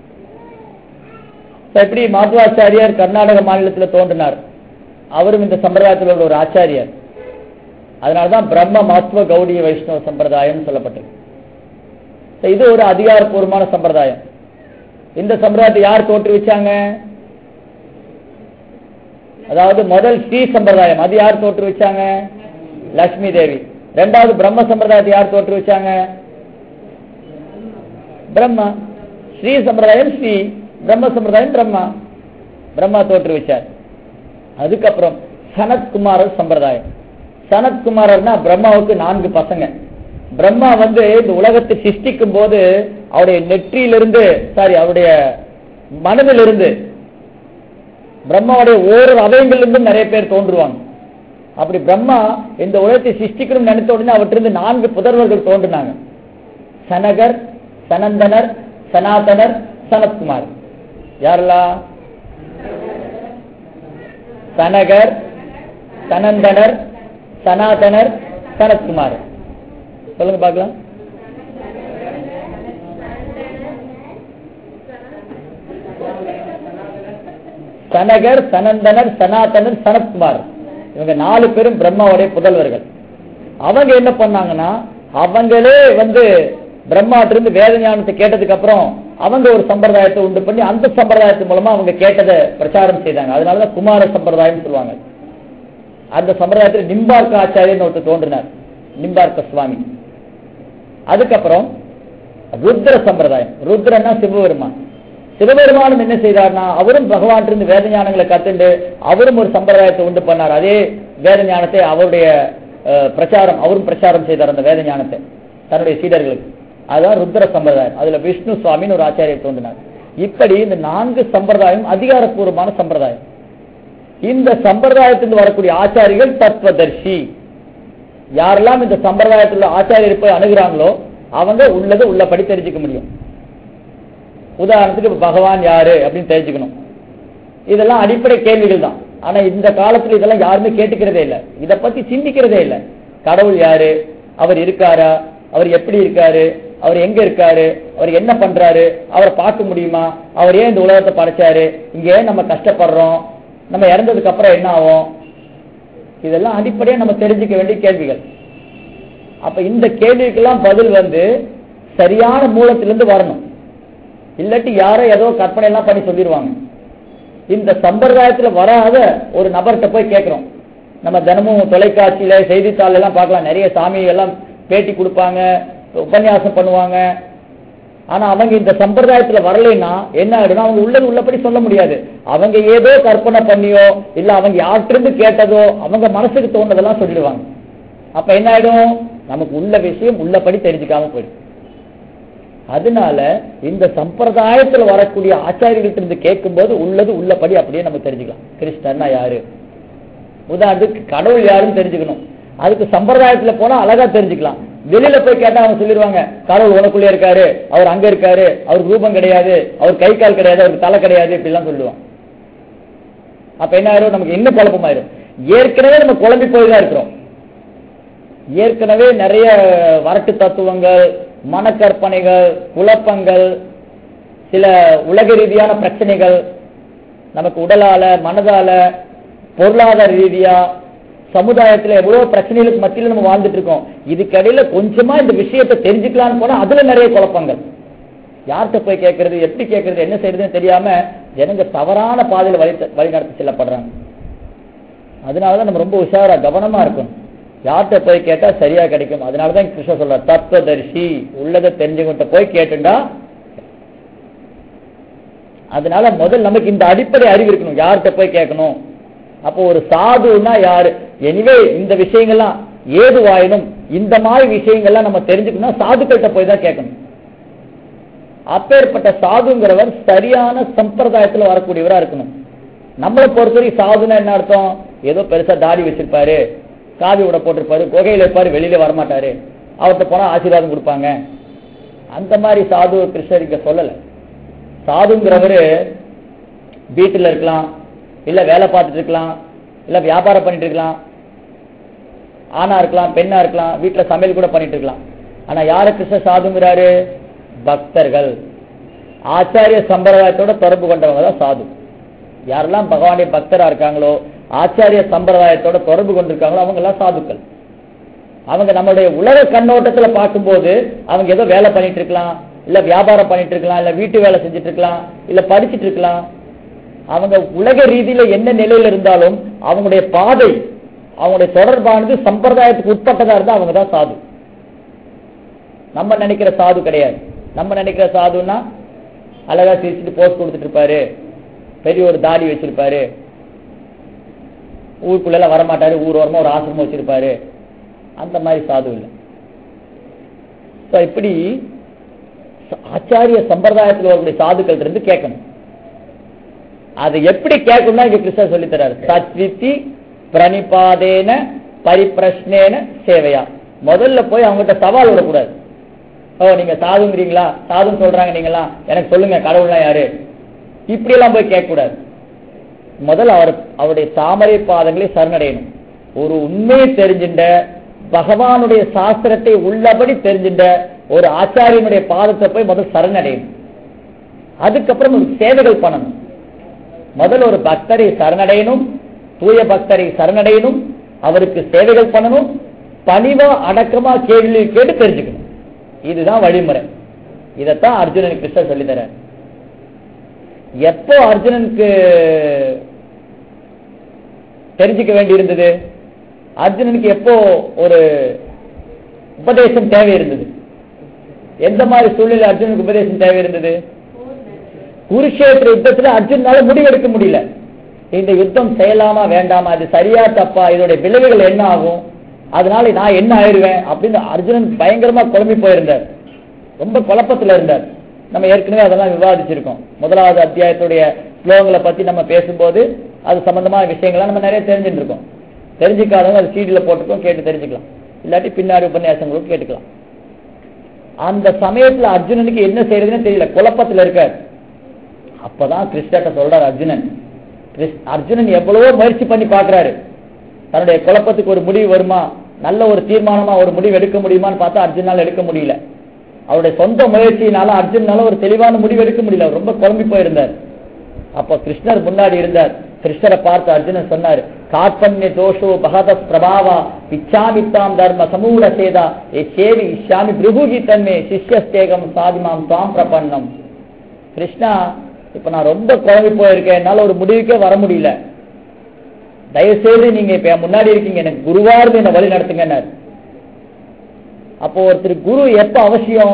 இப்ப எப்படி மாத்வாச்சாரியார் கர்நாடக மாநிலத்தில் தோன்றினார் அவரும் இந்த சம்பிரதாயத்தில் உள்ள ஒரு ஆச்சாரியர் அதனாலதான் பிரம்ம மாத்வ கௌடிய வைஷ்ணவ சம்பிரதாயம் சொல்லப்பட்டது இப்ப இது ஒரு அதிகாரப்பூர்வமான சம்பிரதாயம் இந்த சம்பிரதாயத்தை யார் தோற்றுவிச்சாங்க அதாவது முதல் ஸ்ரீ சம்பிரதாயம் அது யார் தோற்றுவிச்சாங்க லட்சுமி தேவி ரெண்டாவது பிரம்ம சம்பிரதாயத்தை யார் தோற்றுவிச்சாங்க பிரம்மா ஸ்ரீ சம்பிரதாயம் ஸ்ரீ பிரம்ம சம்பிரதாயம் பிரம்மா பிரம்மா தோற்றுவிச்சார் அதுக்கப்புறம் சனத்குமாரர் சம்பிரதாயம் சனத்குமாரர்னா பிரம்மாவுக்கு நான்கு பசங்க பிரம்மா வந்து இந்த உலகத்தை சிருஷ்டிக்கும் போது அவருடைய நெற்றியிலிருந்து சாரி அவருடைய மனதிலிருந்து பிரம்மாவுடைய ஓரொரு அவயங்களிலிருந்தும் நிறைய பேர் தோன்றுவாங்க அப்படி பிரம்மா இந்த உலகத்தை சிருஷ்டிக்கணும் நினைத்த உடனே அவற்றிலிருந்து நான்கு புதர்வர்கள் தோன்றினாங்க சனகர் சனந்தனர் சனாதனர் சனத்குமார் யாரெல்லாம் சனகர் சனந்தனர் சனாதனர் சனத்குமார் சொல்லுங்க பார்க்கலாம் சனகர் சனந்தனர் சனாதனர் சனத்குமார் இவங்க நாலு பேரும் பிரம்மாவுடைய புதல்வர்கள் அவங்க என்ன பண்ணாங்கன்னா அவங்களே வந்து பிரம்மாட்டிருந்து வேத ஞானத்தை கேட்டதுக்கு அப்புறம் அவங்க ஒரு சம்பிரதாயத்தை உண்டு பண்ணி அந்த சம்பிரதாயத்து மூலமா அவங்க கேட்டதை பிரச்சாரம் செய்தாங்க அதனாலதான் குமார சம்பிரதாயம் சொல்லுவாங்க அந்த சம்பிரதாயத்தில் நிம்பார்க்க ஆச்சாரியன் ஒருத்தர் தோன்றினார் நிம்பார்க்க சுவாமி அதுக்கப்புறம் ருத்ர சம்பிரதாயம் ருத்ரன்னா சிவபெருமான் சிவபெருமானும் என்ன செய்தார்னா அவரும் பகவான் இருந்து வேத ஞானங்களை கத்துண்டு அவரும் ஒரு சம்பிரதாயத்தை உண்டு பண்ணார் அதே வேத ஞானத்தை அவருடைய அஹ், பிரச்சாரம் அவரும் பிரச்சாரம் செய்தார் அந்த வேத ஞானத்தை தன்னுடைய சீடர்களுக்கு அதுதான் ருத்ர சம்பிரதாயம் அதுல விஷ்ணு சுவாமின்னு ஒரு ஆச்சாரியர் தோன்றினார் இப்படி இந்த நான்கு சம்பிரதாயம் அதிகாரப்பூர்வமான சம்பிரதாயம் இந்த சம்பிரதாயத்திலிருந்து வரக்கூடிய ஆச்சாரிகள் தத்துவதர்ஷி யாரெல்லாம் இந்த சம்பிரதாயத்தில் உள்ள ஆச்சாரியர் போய் அணுகுறாங்களோ அவங்க உள்ளது உள்ளபடி தெரிஞ்சுக்க முடியும் உதாரணத்துக்கு இப்ப பகவான் யாரு அப்படின்னு தெரிஞ்சுக்கணும் இதெல்லாம் அடிப்படை கேள்விகள் தான் ஆனா இந்த காலத்துல இதெல்லாம் யாருமே கேட்டுக்கிறதே இல்ல இத பத்தி சிந்திக்கிறதே இல்ல கடவுள் யாரு அவர் இருக்காரா அவர் எப்படி இருக்காரு அவர் எங்க இருக்காரு அவர் என்ன பண்றாரு அவரை பார்க்க முடியுமா அவர் ஏன் இந்த உலகத்தை படைச்சாரு இங்க ஏன் நம்ம கஷ்டப்படுறோம் நம்ம இறந்ததுக்கு அப்புறம் என்ன ஆகும் இதெல்லாம் அடிப்படையா நம்ம தெரிஞ்சுக்க வேண்டிய கேள்விகள் அப்ப இந்த கேள்விக்கெல்லாம் பதில் வந்து சரியான மூலத்திலிருந்து வரணும் இல்லாட்டி யாரோ ஏதோ கற்பனை எல்லாம் பண்ணி சொல்லிடுவாங்க இந்த சம்பிரதாயத்துல வராத ஒரு நபர்கிட்ட போய் கேட்கிறோம் நம்ம தினமும் தொலைக்காட்சியில செய்தித்தாள் எல்லாம் பார்க்கலாம் நிறைய சாமி எல்லாம் பேட்டி கொடுப்பாங்க உபன்யாசம் பண்ணுவாங்க ஆனா அவங்க இந்த சம்பிரதாயத்துல வரலைன்னா என்ன ஆயிடும்னா அவங்க உள்ளது உள்ளபடி சொல்ல முடியாது அவங்க ஏதோ கற்பனை பண்ணியோ இல்ல அவங்க யார்கிட்ட கேட்டதோ அவங்க மனசுக்கு தோணுதெல்லாம் சொல்லிடுவாங்க அப்ப என்ன ஆயிடும் நமக்கு உள்ள விஷயம் உள்ளபடி தெரிஞ்சுக்காம போயிடும் அதனால இந்த சம்பிரதாயத்துல வரக்கூடிய ஆச்சாரியர்கள்ட்ட இருந்து கேட்கும்போது உள்ளது உள்ளபடி அப்படியே நம்ம தெரிஞ்சுக்கலாம் கிருஷ்ணர்னா யாரு உதாரணத்துக்கு கடவுள் யாருன்னு தெரிஞ்சுக்கணும் அதுக்கு சம்பிரதாயத்துல போனா அழகா தெரிஞ்சுக்கலாம் வெளியில போய் கேட்டா அவங்க சொல்லிடுவாங்க கடவுள் உனக்குள்ளே இருக்காரு அவர் அங்க இருக்காரு அவருக்கு ரூபம் கிடையாது அவர் கை கால் கிடையாது அவருக்கு தலை கிடையாது இப்படிலாம் சொல்லுவாங்க அப்ப என்ன ஆயிரும் நமக்கு இன்னும் குழப்பமாயிரும் ஏற்கனவே நம்ம குழம்பி போய் தான் இருக்கிறோம் ஏற்கனவே நிறைய வரட்டு தத்துவங்கள் மனக்கற்பனைகள் குழப்பங்கள் சில உலக ரீதியான பிரச்சனைகள் நமக்கு உடலால மனதால பொருளாதார ரீதியா சமுதாயத்துல எவ்வளவு பிரச்சனைகளுக்கு மத்தியில நம்ம வாழ்ந்துட்டு இருக்கோம் இதுக்கடையில கொஞ்சமா இந்த விஷயத்தை தெரிஞ்சுக்கலாம்னு போனா அதுல நிறைய குழப்பங்கள் யார்கிட்ட போய் கேட்கறது எப்படி கேட்கறது என்ன செய்யறதுன்னு தெரியாம ஜனங்க தவறான பாதையில வழி வழி நடத்தி செல்லப்படுறாங்க அதனாலதான் நம்ம ரொம்ப உஷாரா கவனமா இருக்கணும் யார்கிட்ட போய் கேட்டா சரியா கிடைக்கும் அதனாலதான் கிருஷ்ண சொல்ற தத்துவதர்ஷி உள்ளதை தெரிஞ்சுக்கிட்ட போய் கேட்டுண்டா அதனால முதல் நமக்கு இந்த அடிப்படை அறிவு இருக்கணும் யார்கிட்ட போய் கேட்கணும் அப்போ ஒரு சாதுன்னா யாரு எனிவே இந்த விஷயங்கள்லாம் ஏதுவாயினும் இந்த மாதிரி விஷயங்கள்லாம் நம்ம தெரிஞ்சுக்கணும் சாதுக்கள்கிட்ட போய் தான் கேட்கணும் அப்பேற்பட்ட சாதுங்கிறவர் சரியான சம்பிரதாயத்துல வரக்கூடியவரா இருக்கணும் நம்மளை பொறுத்தவரை சாதுன்னா என்ன அர்த்தம் ஏதோ பெருசா தாடி வச்சிருப்பாரு காவி விட போட்டிருப்பாரு குகையில இருப்பாரு வெளியில வரமாட்டாரு அவர்கிட்ட போனா ஆசீர்வாதம் கொடுப்பாங்க அந்த மாதிரி சாது கிருஷ்ணர் இங்க சொல்லல சாதுங்கிறவரு வீட்டுல இருக்கலாம் இல்ல வேலை பார்த்துட்டு இருக்கலாம் இல்ல வியாபாரம் பண்ணிட்டு இருக்கலாம் ஆணா இருக்கலாம் பெண்ணா இருக்கலாம் வீட்டுல சமையல் கூட பண்ணிட்டு இருக்கலாம் ஆனா யாரு கிருஷ்ண சாதுங்கிறாரு பக்தர்கள் ஆச்சாரிய சம்பிரதாயத்தோட தொடர்பு கொண்டவங்க தான் சாது யாரெல்லாம் பகவானுடைய பக்தரா இருக்காங்களோ ஆச்சாரிய சம்பிரதாயத்தோட தொடர்பு கொண்டிருக்காங்களோ அவங்க எல்லாம் சாதுக்கள் அவங்க நம்மளுடைய உலக கண்ணோட்டத்துல பார்க்கும்போது அவங்க ஏதோ வேலை பண்ணிட்டு இருக்கலாம் இல்ல வியாபாரம் பண்ணிட்டு இருக்கலாம் இல்ல வீட்டு வேலை செஞ்சுட்டு இருக்கலாம் இல்ல படிச்சிட்டு இருக்கலாம் அவங்க உலக ரீதியில என்ன நிலையில இருந்தாலும் அவங்களுடைய பாதை அவங்களுடைய தொடர்பானது சம்பிரதாயத்துக்கு உட்பட்டதா இருந்தா அவங்க தான் சாது நம்ம நினைக்கிற சாது கிடையாது நம்ம நினைக்கிற சாதுன்னா அழகா சிரிச்சுட்டு போஸ்ட் கொடுத்துட்டு இருப்பாரு பெரிய ஒரு தாடி வச்சிருப்பாரு ஊருக்குள்ள வரமாட்டாரு ஊர் ஓரமா ஒரு ஆசிரமம் வச்சிருப்பாரு அந்த மாதிரி சாது இல்லை So, இப்படி ச- ஆச்சாரிய சம்பிரதாயத்தில் வரக்கூடிய சாதுக்கள் இருந்து கேட்கணும் அது எப்படி கேட்கணும்னா இங்க கிருஷ்ணர் சொல்லி தராரு சத்வித்தி பிரணிபாதேன பரிப்பிரஷ்னேன சேவையா முதல்ல போய் அவங்ககிட்ட சவால் விடக்கூடாது ஓ நீங்க சாதுங்கிறீங்களா சாதுன்னு சொல்றாங்க நீங்களா எனக்கு சொல்லுங்க கடவுள்லாம் யாரு இப்படி எல்லாம் போய் கேட்க கூடாது முதல்ல அவர் அவருடைய தாமரை பாதங்களை சரணடையணும் ஒரு உண்மையை தெரிஞ்சின்ற பகவானுடைய சாஸ்திரத்தை உள்ளபடி தெரிஞ்சின்ற ஒரு ஆச்சாரியனுடைய பாதத்தை போய் முதல் சரணடையணும் அதுக்கப்புறம் ஒரு சேவைகள் பண்ணணும் முதல்ல ஒரு பக்தரை சரணடையணும் தூய பக்தரை சரணடையணும் அவருக்கு சேவைகள் பண்ணணும் பணிவா அடக்கமா கேள்வி கேட்டு தெரிஞ்சுக்கணும் இதுதான் வழிமுறை இதைத்தான் அர்ஜுனனுக்கு கிருஷ்ணர் சொல்லி தர எப்போ அர்ஜுனனுக்கு தெரிஞ்சுக்க வேண்டி இருந்தது அர்ஜுனனுக்கு எப்போ ஒரு உபதேசம் தேவை இருந்தது எந்த மாதிரி சூழ்நிலை அர்ஜுனுக்கு உபதேசம் தேவை இருந்தது குருஷேத்திர யுத்தத்துல அர்ஜுனால முடிவெடுக்க முடியல இந்த யுத்தம் செய்யலாமா வேண்டாமா இது சரியா தப்பா இதோட விளைவுகள் என்ன ஆகும் அதனால நான் என்ன ஆயிடுவேன் அப்படின்னு அர்ஜுனன் பயங்கரமா குழம்பி போயிருந்தார் ரொம்ப குழப்பத்துல இருந்தார் நம்ம ஏற்கனவே அதெல்லாம் விவாதிச்சிருக்கோம் முதலாவது அத்தியாயத்துடைய ஸ்லோகங்களை பத்தி நம்ம பேசும்போது அது சம்பந்தமான விஷயங்கள்லாம் நம்ம நிறைய தெரிஞ்சுட்டு இருக்கோம் தெரிஞ்சுக்காதவங்க அது சீடியில் போட்டுக்கோம் கேட்டு தெரிஞ்சுக்கலாம் இல்லாட்டி பின்னாடி உபன்யாசங்களும் கேட்டுக்கலாம் அந்த சமயத்துல அர்ஜுனனுக்கு என்ன செய்யறதுன்னு தெரியல குழப்பத்துல இருக்கார் அப்பதான் கிருஷ்ணட்ட சொல்றார் அர்ஜுனன் கிருஷ்- அர்ஜுனன் எவ்வளவோ முயற்சி பண்ணி பார்க்கறாரு தன்னுடைய குழப்பத்துக்கு ஒரு முடிவு வருமா நல்ல ஒரு தீர்மானமா ஒரு முடிவு எடுக்க முடியுமான்னு பார்த்தா அர்ஜுனால எடுக்க முடியல அவருடைய சொந்த முயற்சியினால அர்ஜுனால ஒரு தெளிவான முடிவு எடுக்க முடியல அவர் ரொம்ப குழம்பி போயிருந்தார் அப்ப கிருஷ்ணர் முன்னாடி இருந்தார் கிருஷ்ணரை பார்த்து அர்ஜுனன் சொன்னார் காற்பண்ய தோஷோ பகத பிரபாவா பிச்சாமித்தாம் தர்ம சமூட சேதா ஏ சேவி இஷாமி பிருகுகி தன்மே சிஷ்யஸ்தேகம் சாதிமாம் தாம் பிரபன்னம் கிருஷ்ணா இப்ப நான் ரொம்ப குழம்பி போயிருக்கேன் என்னால ஒரு முடிவுக்கே வர முடியல தயவு செய்து நீங்க இப்ப என் முன்னாடி இருக்கீங்க எனக்கு குருவா இருந்து என்ன வழி நடத்துங்கன்னாரு அப்போ ஒருத்தர் குரு எப்ப அவசியம்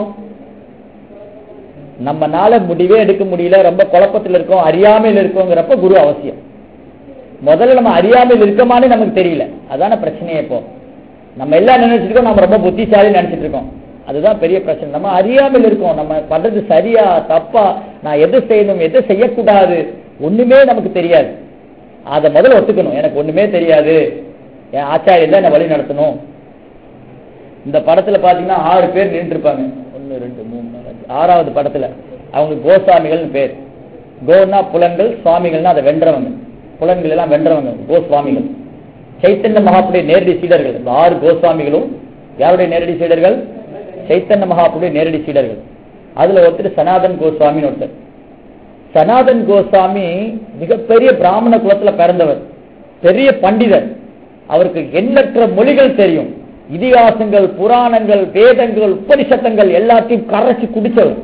நம்மனால முடிவே எடுக்க முடியல ரொம்ப குழப்பத்தில் இருக்கோம் அறியாமையில் இருக்கோங்கிறப்ப குரு அவசியம் முதல்ல நம்ம அறியாமையில் இருக்கமானே நமக்கு தெரியல அதான பிரச்சனையே இப்போ நம்ம எல்லாம் நினைச்சிட்டு இருக்கோம் நம்ம ரொம்ப புத்திசாலி நினைச்சிட்டு இருக்கோம் அதுதான் பெரிய பிரச்சனை நம்ம அறியாமல் இருக்கோம் நம்ம பண்றது சரியா தப்பா நான் எது செய்யணும் எது செய்யக்கூடாது ஒண்ணுமே நமக்கு தெரியாது அதை முதல்ல ஒத்துக்கணும் எனக்கு ஒண்ணுமே தெரியாது என் ஆச்சாரியன் தான் என்ன வழி நடத்தணும் இந்த படத்துல பாத்தீங்கன்னா ஆறு பேர் நின்று இருப்பாங்க ஒன்னு ரெண்டு மூணு நாலு அஞ்சு ஆறாவது படத்துல அவங்க கோசாமிகள்னு பேர் கோன்னா புலன்கள் சுவாமிகள்னா அதை வென்றவங்க புலன்கள் எல்லாம் வென்றவங்க கோஸ்வாமிகள் சைத்தன்ய மகாப்புடைய நேரடி சீடர்கள் இந்த ஆறு கோஸ்வாமிகளும் யாருடைய நேரடி சீடர்கள் சைத்தன்ய மகாப்புடைய நேரடி சீடர்கள் அதுல ஒருத்தர் சனாதன் கோஸ்வாமின்னு ஒருத்தர் சனாதன் கோஸ்வாமி மிகப்பெரிய பிராமண குலத்துல பிறந்தவர் பெரிய பண்டிதர் அவருக்கு எண்ணற்ற மொழிகள் தெரியும் இதிகாசங்கள் புராணங்கள் வேதங்கள் உபனிஷத்தங்கள் எல்லாத்தையும் கரைச்சு குடிச்சவர்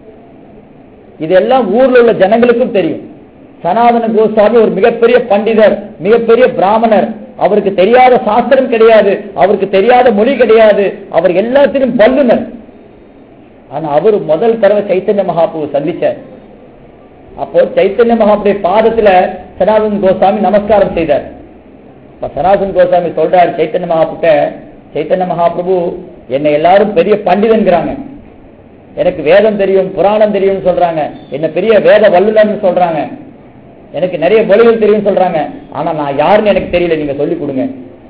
இதெல்லாம் ஊர்ல உள்ள ஜனங்களுக்கும் தெரியும் சனாதன கோஸ்வாமி ஒரு மிகப்பெரிய பண்டிதர் மிகப்பெரிய பிராமணர் அவருக்கு தெரியாத சாஸ்திரம் கிடையாது அவருக்கு தெரியாத மொழி கிடையாது அவர் எல்லாத்திலும் வல்லுனர் ஆனா அவர் முதல் தடவை சைத்தன்ய மகாபுவை சந்திச்சார் அப்போ சைத்தன்ய மகாபுடைய பாதத்துல சனாதன் கோஸ்வாமி நமஸ்காரம் செய்தார் இப்ப சனாதன் கோஸ்வாமி சொல்றார் சைத்தன்ய மகாபுட்ட சைத்தன்ய மகாபிரபு என்னை எல்லாரும் பெரிய பண்டிதன்கிறாங்க எனக்கு வேதம் தெரியும் புராணம் தெரியும்னு சொல்றாங்க என்ன பெரிய வேத வல்லுநர்னு சொல்றாங்க எனக்கு நிறைய மொழிகள் தெரியும் சொல்றாங்க ஆனா நான் யாருன்னு எனக்கு தெரியல நீங்க சொல்லி கொடுங்க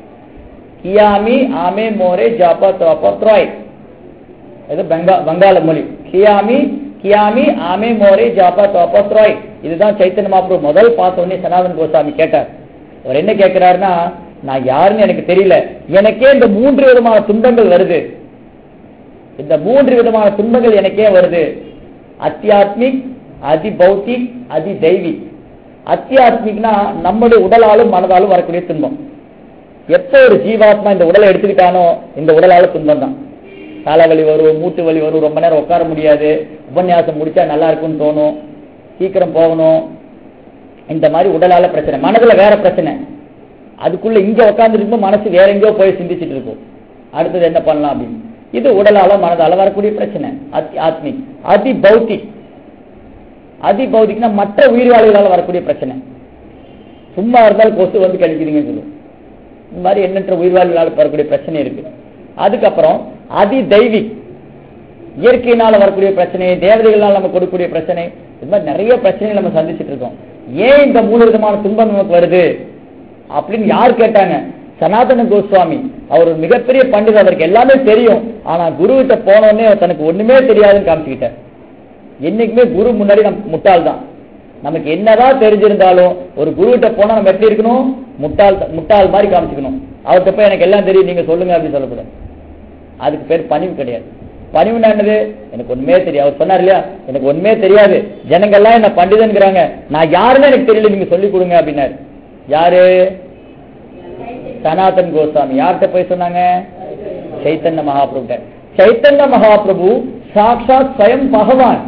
கியாமி ஆமே மோரே ஜாபா தோப்பா த்ராய் இது பெங்கா வங்காள மொழி கியாமி கியாமி ஆமே மோரே ஜாபா தோப்பா த்ராய் இதுதான் சைத்தன்ய மகாபிரபு முதல் பார்த்த உடனே சனாதன் கோசாமி கேட்டார் அவர் என்ன கேட்கிறாருன்னா நான் யாருன்னு எனக்கு தெரியல எனக்கே இந்த மூன்று விதமான துன்பங்கள் வருது இந்த மூன்று விதமான துன்பங்கள் எனக்கே வருது அத்தியாத்மிக் அதி பௌத்திக் அதி தெய்வீக் அத்தியாத்மிக்னா நம்முடைய உடலாலும் மனதாலும் வரக்கூடிய துன்பம் எப்போ ஒரு ஜீவாத்மா இந்த உடலை எடுத்துக்கிட்டானோ இந்த உடலால துன்பம் தான் தலைவலி வரும் மூட்டு வலி வரும் ரொம்ப நேரம் உட்கார முடியாது உபன்யாசம் முடிச்சா நல்லா இருக்கும்னு தோணும் சீக்கிரம் போகணும் இந்த மாதிரி உடலால பிரச்சனை மனதுல வேற பிரச்சனை அதுக்குள்ள இங்க உட்காந்துருக்கும் மனசு வேற எங்கேயோ போய் சிந்திச்சுட்டு இருக்கும் அடுத்தது என்ன பண்ணலாம் அப்படின்னு இது உடலால மனதால வரக்கூடிய பிரச்சனை அத்தி ஆத்மிக் அதி பௌத்திக் அதி பௌத்திக்னா மற்ற உயிர்வாளிகளால வரக்கூடிய பிரச்சனை சும்மா இருந்தாலும் கொசு வந்து கழிக்கிறீங்கன்னு சொல்லுவோம் இந்த மாதிரி எண்ணற்ற உயிர்வாளிகளால் வரக்கூடிய பிரச்சனை இருக்கு அதுக்கப்புறம் அதி தெய்வீக் இயற்கையினால வரக்கூடிய பிரச்சனை தேவதைகளால் நம்ம கொடுக்கக்கூடிய பிரச்சனை இது மாதிரி நிறைய பிரச்சனைகள் நம்ம சந்திச்சுட்டு இருக்கோம் ஏன் இந்த மூணு விதமான துன்பம் நமக்கு வருது அப்படின்னு யார் கேட்டாங்க சனாதன கோஸ்வாமி அவர் ஒரு மிகப்பெரிய பண்டிதர் அவருக்கு எல்லாமே தெரியும் ஆனா குரு கிட்ட போனோடனே தனக்கு ஒண்ணுமே தெரியாதுன்னு காமிச்சுக்கிட்டார் என்னைக்குமே குரு முன்னாடி நம்ம முட்டாள் தான் நமக்கு என்னதான் தெரிஞ்சிருந்தாலும் ஒரு குரு கிட்ட போனா நம்ம எப்படி இருக்கணும் முட்டாள் முட்டாள் மாதிரி காமிச்சுக்கணும் அவர்கிட்ட போய் எனக்கு எல்லாம் தெரியும் நீங்க சொல்லுங்க அப்படின்னு சொல்லக்கூடாது அதுக்கு பேர் பணிவு கிடையாது பணிவுனா என்னது எனக்கு ஒண்ணுமே தெரியாது அவர் சொன்னார் இல்லையா எனக்கு ஒண்ணுமே தெரியாது ஜனங்கள்லாம் என்ன பண்டிதன்கிறாங்க நான் யாருன்னு எனக்கு தெரியல நீங்க சொல்லி கொடுங்க அப்படின்னாரு யாரு சனாதன் கோஸ்வாமி யார்கிட்ட போய் சொன்னாங்க சைத்தன்ய மகாபிரபு சைத்தன்ய மகாபிரபு சாட்சாத் ஸ்வயம் பகவான்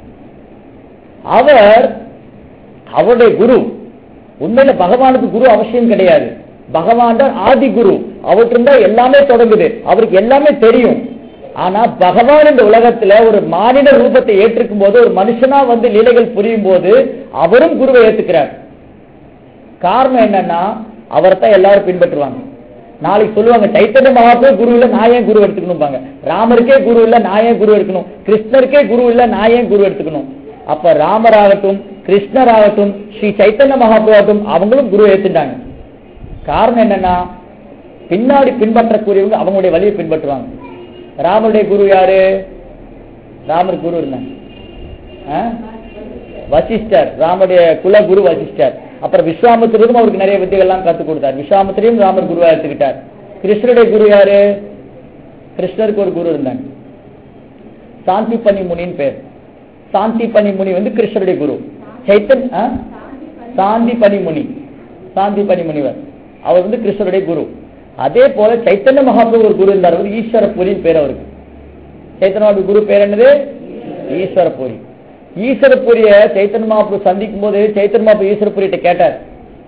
அவர் அவருடைய குரு உண்மையில பகவானுக்கு குரு அவசியம் கிடையாது பகவான் தான் ஆதி குரு அவர்கிட்ட இருந்தா எல்லாமே தொடங்குது அவருக்கு எல்லாமே தெரியும் ஆனா பகவான் இந்த உலகத்துல ஒரு மானிட ரூபத்தை ஏற்றுக்கும் போது ஒரு மனுஷனா வந்து லீலைகள் புரியும் போது அவரும் குருவை ஏத்துக்கிறார் காரணம் என்னன்னா அவரைத்தான் எல்லாரும் பின்பற்றுவாங்க நாளைக்கு சொல்லுவாங்க சைத்தன்ய மகாபுரு குரு இல்ல நான் ஏன் குரு எடுத்துக்கணும்பாங்க ராமருக்கே குரு இல்ல நான் ஏன் குரு எடுக்கணும் கிருஷ்ணருக்கே குரு இல்ல நான் ஏன் குரு எடுத்துக்கணும் அப்ப ராமராகட்டும் கிருஷ்ணராகட்டும் ஸ்ரீ சைத்தன்ய மகாபுரு ஆகட்டும் அவங்களும் குரு ஏத்துட்டாங்க காரணம் என்னன்னா பின்னாடி பின்பற்றக்கூடியவங்க அவங்களுடைய வழியை பின்பற்றுவாங்க ராமருடைய குரு யாரு ராமர் குரு இருந்தாங்க ஆ? வசிஷ்டர் ராமருடைய குல குரு வசிஷ்டர் அப்புறம் விஸ்வாமித்திரரும் அவருக்கு நிறைய வித்தைகள்லாம் கத்துக் கொடுத்தார் விஸ்வாமித்திரையும் ராமர் குருவா எடுத்துக்கிட்டார் கிருஷ்ணருடைய குரு யாரு கிருஷ்ணருக்கு ஒரு குரு இருந்தாங்க சாந்தி பனி முனின்னு பேர் சாந்தி பனி முனி வந்து கிருஷ்ணருடைய குரு சைத்தன் ஆ? சாந்தி பனி முனி சாந்தி பனி முனிவர் அவர் வந்து கிருஷ்ணருடைய குரு அதே போல சைத்தன்ய மகாபிரபு ஒரு குரு இருந்தார் அவர் ஈஸ்வரபுரின்னு பேர் அவருக்கு சைத்தன்ய மகாபிரபு குரு பேர் என்னது ஈஸ்வரபுரி ஈஸ்வரபுரிய சைத்தன்ய மகாபிரபு சந்திக்கும் போது சைத்தன்ய மகாபிரபு ஈஸ்வரபுரிட்ட கேட்டார்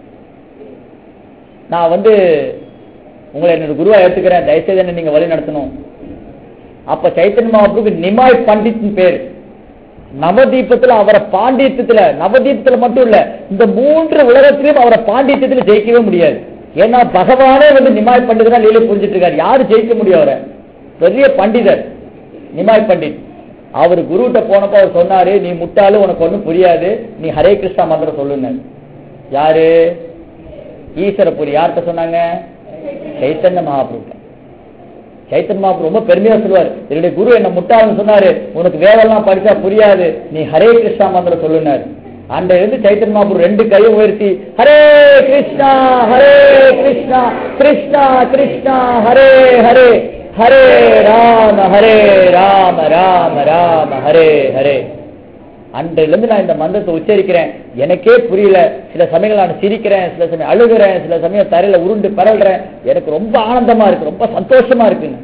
நான் வந்து உங்களை என்னோட குருவா எடுத்துக்கிறேன் தயவுசெய்து என்ன நீங்க வழி நடத்தணும் அப்ப சைத்தன்ய மகாபிரபுக்கு நிமாய் பண்டித்னு பேர் நவதீபத்துல அவரை பாண்டித்யத்துல நவதீபத்துல மட்டும் இல்ல இந்த மூன்று உலகத்திலும் அவரை பாண்டித்யத்துல ஜெயிக்கவே முடியாது ஏன்னா பகவானே வந்து நிமாய் பண்டிதரா லீலை புரிஞ்சிட்டு இருக்காரு யாரு ஜெயிக்க முடியும் அவரை பெரிய பண்டிதர் நிமாய் பண்டித் அவர் குருகிட்ட போனப்போ அவர் சொன்னாரு நீ முட்டாளு உனக்கு ஒண்ணும் புரியாது நீ ஹரே கிருஷ்ணா மந்திரம் சொல்லுங்க யாரு ஈஸ்வரபுரி யார்கிட்ட சொன்னாங்க சைத்தன்ய மகாபிரபு சைத்தன்ய மகாபிரபு ரொம்ப பெருமையா சொல்லுவார் என்னுடைய குரு என்ன முட்டாள்னு சொன்னாரு உனக்கு வேதெல்லாம் படிச்சா புரியாது நீ ஹரே கிருஷ்ணா மந்திரம் சொல்லுனாரு அந்த இருந்து சைத்தன்ய மகாபிரபு ரெண்டு கையும் உயர்த்தி ஹரே கிருஷ்ணா ஹரே கிருஷ்ணா கிருஷ்ணா கிருஷ்ணா ஹரே ஹரே ஹரே ராம ஹரே ராம ராம ராம ஹரே ஹரே அன்றிலிருந்து நான் இந்த மந்திரத்தை உச்சரிக்கிறேன் எனக்கே புரியல சில சமயங்கள் நான் சிரிக்கிறேன் சில சமயம் அழுகிறேன் சில சமயம் தரையில உருண்டு பரல்றேன் எனக்கு ரொம்ப ஆனந்தமா இருக்கு ரொம்ப சந்தோஷமா இருக்குன்னு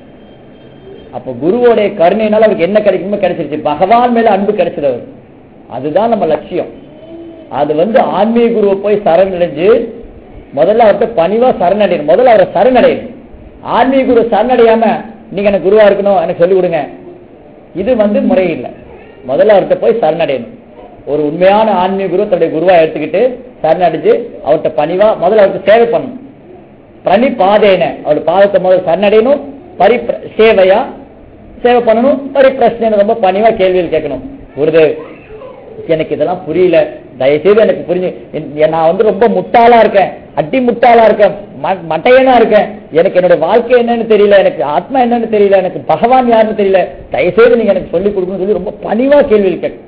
அப்ப குருவோடைய கருணையினால அவருக்கு என்ன கிடைக்குமோ கிடைச்சிருச்சு பகவான் மேல அன்பு கிடைச்சது அவர் அதுதான் நம்ம லட்சியம் அது வந்து ஆன்மீக குருவை போய் சரணடைஞ்சு முதல்ல அவர்கிட்ட பணிவா சரணடையணும் முதல்ல அவரை சரணடையணும் ஆன்மீக குரு சரணடையாம நீங்க எனக்கு குருவா இருக்கணும் எனக்கு சொல்லிக் கொடுங்க இது வந்து முறை இல்லை முதல்ல அவர்கிட்ட போய் சரணடையணும் ஒரு உண்மையான ஆன்மீக குரு தன்னுடைய குருவா எடுத்துக்கிட்டு சரணடைஞ்சு அவர்கிட்ட பணிவா முதல்ல அவருக்கு சேவை பண்ணணும் பிரணி பாதேன அவர் பாதத்தை முதல்ல சரணடையணும் பரி சேவையா சேவை பண்ணணும் பரிப்பிரச்சனை ரொம்ப பணிவா கேள்விகள் கேட்கணும் குருதேவ் எனக்கு இதெல்லாம் புரியல தயவுசெய்து எனக்கு புரிஞ்சு என்- நான் வந்து ரொம்ப முட்டாளா இருக்கேன் அடி முட்டாளா இருக்கேன் ம- மட்டையனா இருக்கேன் எனக்கு என்னோட வாழ்க்கை என்னன்னு தெரியல எனக்கு ஆத்மா என்னன்னு தெரியல எனக்கு பகவான் யாருன்னு தெரியல தயவுசெய்து நீங்க எனக்கு சொல்லி கொடுக்கணும்னு சொல்லி ரொம்ப பணிவா கேள்விகள் கேட்க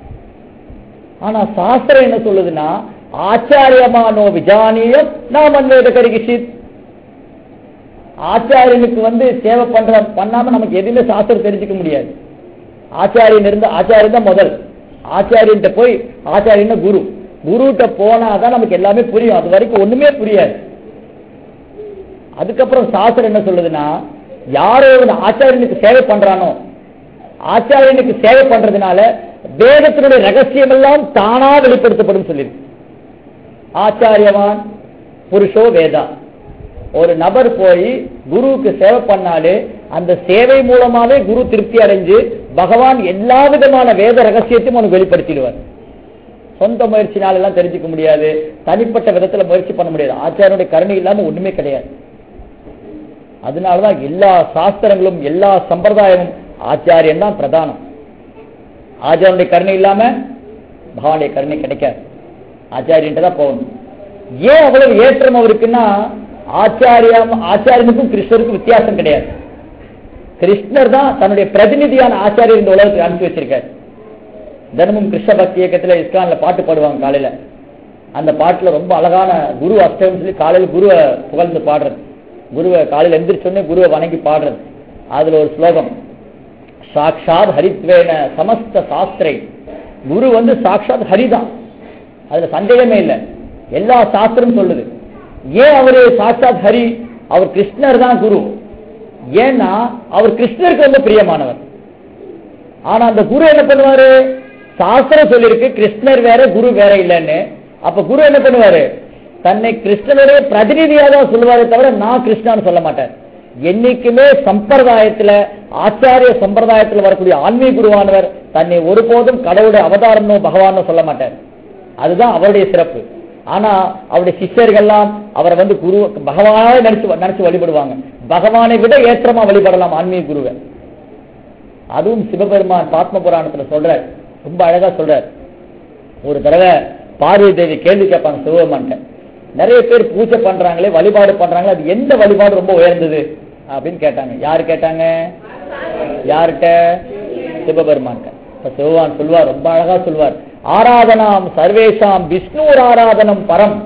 ஆனா சாஸ்திரம் என்ன சொல்லுதுன்னா ஆச்சாரியமானோ விஜானியம் நாம் அன்வேத கரிகிஷித் ஆச்சாரியனுக்கு வந்து சேவை பண்ற பண்ணாம நமக்கு எதுவுமே சாஸ்திரம் தெரிஞ்சுக்க முடியாது ஆச்சாரியன் இருந்த ஆச்சாரியன் தான் முதல் ஆச்சாரியன்ட்ட போய் ஆச்சாரியன் குரு குருகிட்ட போனாதான் நமக்கு எல்லாமே புரியும் அது வரைக்கும் ஒண்ணுமே புரியாது அதுக்கப்புறம் சாஸ்திரம் என்ன சொல்லுதுன்னா யாரோ ஒரு ஆச்சாரியனுக்கு சேவை பண்றானோ ஆச்சாரியனுக்கு சேவை பண்றதுனால வேதத்தினுடைய ரகசியம் எல்லாம் தானா வெளிப்படுத்தப்படும் சொல்லியிருக்கு ஆச்சாரியவான் புருஷோ வேதா ஒரு நபர் போய் குருவுக்கு சேவை பண்ணாலே அந்த சேவை மூலமாவே குரு திருப்தி அடைஞ்சு பகவான் எல்லா விதமான வேத ரகசியத்தையும் அவனுக்கு வெளிப்படுத்திடுவார் சொந்த முயற்சினால எல்லாம் தெரிஞ்சுக்க முடியாது தனிப்பட்ட விதத்துல முயற்சி பண்ண முடியாது ஆச்சாரியனுடைய கருணை இல்லாம ஒண்ணுமே கிடையாது அதனாலதான் எல்லா சாஸ்திரங்களும் எல்லா சம்பிரதாயமும் ஆச்சாரியன் தான் பிரதானம் ஆச்சாரியனுடைய கருணை இல்லாம பகவானுடைய கருணை கிடைக்காது ஆச்சாரியன்ட்டு தான் போகணும் ஏன் அவ்வளவு ஏற்றம் அவருக்குன்னா ஆச்சாரியம் ஆச்சாரியனுக்கும் கிருஷ்ணருக்கும் வித்தியாசம் கிடையாது கிருஷ்ணர் தான் தன்னுடைய பிரதிநிதியான ஆச்சாரியர் இந்த உலகத்துக்கு அனுப்பி வச்சிருக்காரு தினமும் கிருஷ்ண பக்தி இயக்கத்துல இஸ்கான்ல பாட்டு பாடுவாங்க காலையில அந்த பாட்டுல ரொம்ப அழகான குரு அஷ்டகம் சொல்லி காலையில குருவை புகழ்ந்து பாடுறது குருவை காலையில எந்திரிச்சோடனே குருவை வணங்கி பாடுறது அதுல ஒரு ஸ்லோகம் சாக்ஷாத் ஹரித்வேன சமஸ்த சாஸ்திரை குரு வந்து சாக்ஷாத் ஹரிதான் அதுல சந்தேகமே இல்லை எல்லா சாஸ்திரம் சொல்லுது ஏன் அவரு சாட்சாத் ஹரி அவர் கிருஷ்ணர் தான் குரு ஏன்னா அவர் கிருஷ்ணருக்கு ரொம்ப பிரியமானவர் ஆனா அந்த குரு என்ன பண்ணுவாரு சாஸ்திரம் சொல்லியிருக்கு கிருஷ்ணர் வேற குரு வேற இல்லைன்னு அப்ப குரு என்ன பண்ணுவாரு தன்னை கிருஷ்ணனுடைய பிரதிநிதியாக தான் சொல்லுவாரே தவிர நான் கிருஷ்ணான்னு சொல்ல மாட்டேன் என்னைக்குமே சம்பிரதாயத்துல ஆச்சாரிய சம்பிரதாயத்துல வரக்கூடிய ஆன்மீக குருவானவர் தன்னை ஒருபோதும் கடவுளுடைய அவதாரம்னோ பகவானோ சொல்ல மாட்டார் அதுதான் அவருடைய சிறப்பு ஆனா அவருடைய சிஷ்யர்கள்லாம் அவரை வந்து குரு பகவானே நினைச்சு நினைச்சு வழிபடுவாங்க பகவானை விட ஏற்றமா வழிபடலாம் ஆன்மீக குருவை அதுவும் சிவபெருமான் பாத்ம புராணத்துல சொல்றார் ரொம்ப அழகா சொல்றார் ஒரு தடவை பார்வதி தேவி கேள்வி கேட்பாங்க சிவபெருமான்ட்ட நிறைய பேர் பூஜை பண்றாங்களே வழிபாடு பண்றாங்களே அது எந்த வழிபாடு ரொம்ப உயர்ந்தது அப்படின்னு கேட்டாங்க யாரு கேட்டாங்க யார்கிட்ட சிவபெருமான்ட்ட இப்ப சிவபெருமான் சொல்வார் ரொம்ப அழகா சொல்வார் ஆராதனாம் சர்வேஷாம் விஷ்ணு ஆராதனம் பரம்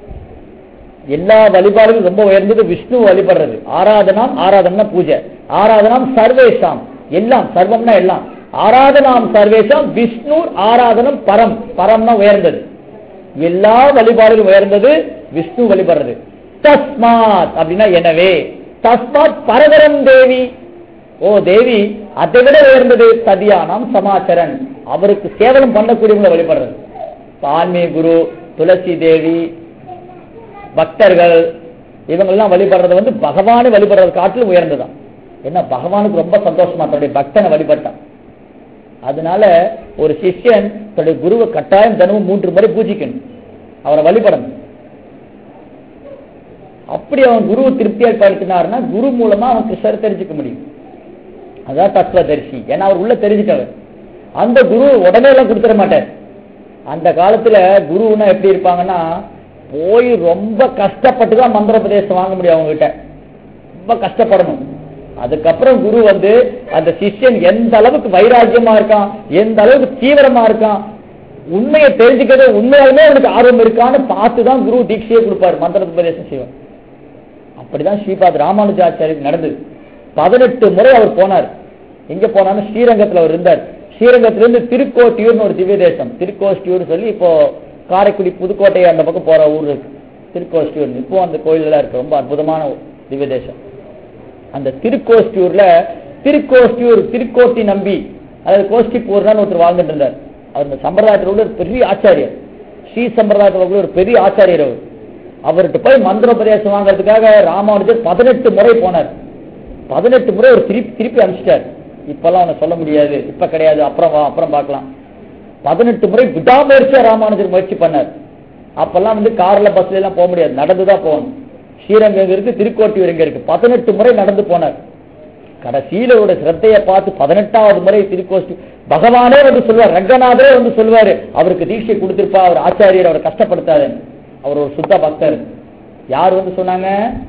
எல்லா வழிபாடுகளும் ரொம்ப உயர்ந்தது விஷ்ணு வழிபடுறது ஆராதனாம் ஆராதனா பூஜை ஆராதனாம் சர்வேஷாம் எல்லாம் சர்வம்னா எல்லாம் ஆராதனாம் சர்வேஷாம் விஷ்ணு ஆராதனம் பரம் பரம்னா உயர்ந்தது எல்லா வழிபாடுகளும் உயர்ந்தது விஷ்ணு வழிபடுறது தஸ்மாத் அப்படின்னா எனவே தஸ்மாத் பரதரம் தேவி ஓ தேவி அதை விட உயர்ந்தது சதியானாம் சமாச்சரன் அவருக்கு சேவனம் பண்ணக்கூடியவங்களை வழிபடுறது ஆன்மீக குரு துளசி தேவி பக்தர்கள் இவங்கெல்லாம் வழிபடுறது வந்து பகவானை வழிபடுறது காட்டிலும் உயர்ந்ததான் என்ன பகவானுக்கு ரொம்ப சந்தோஷமா தன்னுடைய பக்தனை வழிபட்டான் அதனால ஒரு சிஷ்யன் தன்னுடைய குருவை கட்டாயம் தினமும் மூன்று முறை பூஜிக்கணும் அவரை வழிபடணும் அப்படி அவன் குருவை திருப்தி ஏற்படுத்தினார்னா குரு மூலமா அவன் கிருஷ்ணரை தெரிஞ்சுக்க முடியும் அதான் தத்துவதரிசி ஏன்னா அவர் உள்ள தெரிஞ்சுட்டவர் அந்த குரு உடனே எல்லாம் கொடுத்துட மாட்டார் அந்த காலத்துல குருன்னா எப்படி இருப்பாங்கன்னா போய் ரொம்ப கஷ்டப்பட்டு தான் மந்திர உபதேசம் வாங்க முடியும் அவங்க கிட்ட ரொம்ப கஷ்டப்படணும் அதுக்கப்புறம் குரு வந்து அந்த சிஷ்யன் எந்த அளவுக்கு வைராக்கியமா இருக்கான் எந்த அளவுக்கு தீவிரமா இருக்கான் உண்மையை தெரிஞ்சுக்கிறது உண்மையாலுமே அவனுக்கு ஆர்வம் இருக்கான்னு பார்த்து தான் குரு தீட்சையை கொடுப்பாரு மந்திர உபதேசம் செய்வார் அப்படிதான் ஸ்ரீபாத் ராமானுஜாச்சாரியருக்கு நடந்தது பதினெட்டு முறை அவர் போனார் எங்க போனாலும் ஸ்ரீரங்கத்துல அவர் இருந்தார் ஸ்ரீரங்கத்திலிருந்து திருக்கோட்டியூர்னு ஒரு திவ்ய தேசம் திருக்கோஷ்டியூர் சொல்லி இப்போ காரைக்குடி புதுக்கோட்டை அந்த பக்கம் போற ஊர் இருக்கு திருக்கோஷ்டியூர் இப்போ அந்த கோயில் எல்லாம் இருக்கு ரொம்ப அற்புதமான திவ்ய தேசம் அந்த திருக்கோஷ்டியூர்ல திருக்கோஷ்டியூர் திருக்கோட்டி நம்பி அதாவது கோஷ்டிப்பூர்னு ஒருத்தர் வாழ்ந்துட்டு இருந்தார் அவர் இந்த சம்பிரதாயத்தில் உள்ள ஒரு பெரிய ஆச்சாரியர் ஸ்ரீ சம்பிரதாயத்தில் உள்ள ஒரு பெரிய ஆச்சாரியர் அவர் அவர்கிட்ட போய் மந்திரோபதேசம் வாங்குறதுக்காக ராமானுஜர் பதினெட்டு முறை போனார் பதினெட்டு முறை ஒரு திருப்பி திருப்பி அனுப்பிச்சிட்டார் இப்பெல்லாம் அவனை சொல்ல முடியாது இப்ப கிடையாது அப்புறம் வா அப்புறம் பார்க்கலாம் பதினெட்டு முறை விடாமுயற்சியா ராமானுஜர் முயற்சி பண்ணார் அப்பெல்லாம் வந்து கார்ல பஸ்ல எல்லாம் போக முடியாது நடந்துதான் போகணும் ஸ்ரீரங்கம் எங்க இருக்கு திருக்கோட்டியூர் எங்க இருக்கு பதினெட்டு முறை நடந்து போனார் கடைசியில அவருடைய சிரத்தையை பார்த்து பதினெட்டாவது முறை திருக்கோஷ்டி பகவானே வந்து சொல்வார் ரங்கநாதரே வந்து சொல்வாரு அவருக்கு தீட்சை கொடுத்திருப்பா அவர் ஆச்சாரியர் அவரை கஷ்டப்படுத்தாரு அவர் ஒரு சுத்த பக்தர் யார் வந்து சொன்னாங்க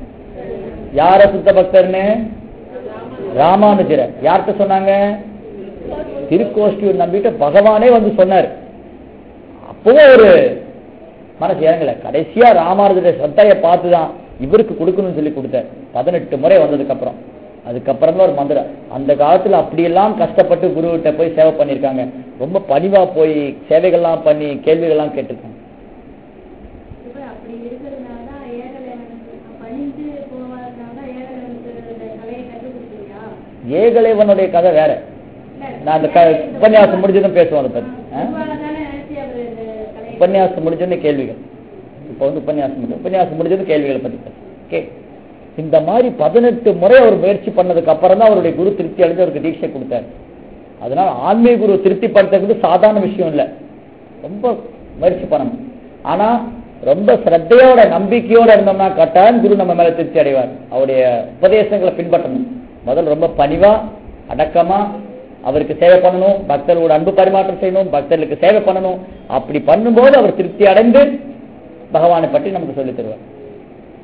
யார சுத்த பக்தர்னு ராமானுஜரை யார்கிட்ட சொன்னாங்க திருக்கோஷ்டியூர் நம்பிட்டு பகவானே வந்து சொன்னார் அப்பவும் ஒரு மனசு இறங்கல கடைசியா ராமானுஜருடைய சத்தையை பார்த்துதான் இவருக்கு கொடுக்கணும்னு சொல்லி கொடுத்தார் பதினெட்டு முறை வந்ததுக்கு அப்புறம் அதுக்கப்புறம் தான் ஒரு மந்திரம் அந்த காலத்துல அப்படியெல்லாம் கஷ்டப்பட்டு குருவிட்ட போய் சேவை பண்ணியிருக்காங்க ரொம்ப பணிவா போய் சேவைகள்லாம் பண்ணி கேள்விகள்லாம் கேட்டிருக்காங்க இப்ப அப்படி இருக்கிறதுனால தான் ஏகலைவனுக்கு பணிந்து போவதனால தான் ஏகலைவனுக்கு இந்த கலையை கற்றுக் கொடுத்தீங்களா ஏகலைவனுடைய கதை வேற நான் அந்த க- உபன்யாசம் முடிஞ்சதும் பேசுவோம் அதை பத்தி ஆ? தானே நினைச்சு அவர் இந்த கலையை உபன்யாசம் முடிஞ்சோடனே கேள்விகள் இப்போ வந்து உபன்யாசம் முடியும் உபன்யாசம் முடிஞ்சது கேள்விகளை பத்தி பேசுவோம். ஓகே இந்த மாதிரி பதினெட்டு முறை அவர் முயற்சி பண்ணதுக்கு அப்புறம் தான் அவருடைய குரு திருப்தி அடைஞ்சு அவருக்கு தீட்சை கொடுத்தார் அதனால ஆன்மீக குரு திருப்தி படுத்துறது சாதாரண விஷயம் இல்லை ரொம்ப முயற்சி பண்ணணும் ஆனா ரொம்ப ஸ்ரத்தையோட நம்பிக்கையோட இருந்தோம்னா கட்டாயம் குரு நம்ம மேல திருப்தி அடைவார் அவருடைய உபதேசங்களை பின்பற்றணும் முதல்ல ரொம்ப பணிவா அடக்கமா அவருக்கு சேவை பண்ணணும் பக்தர்களோட அன்பு பரிமாற்றம் செய்யணும் பக்தர்களுக்கு சேவை பண்ணணும் அப்படி பண்ணும்போது அவர் திருப்தி அடைந்து பகவானை பற்றி நமக்கு சொல்லித் தருவார்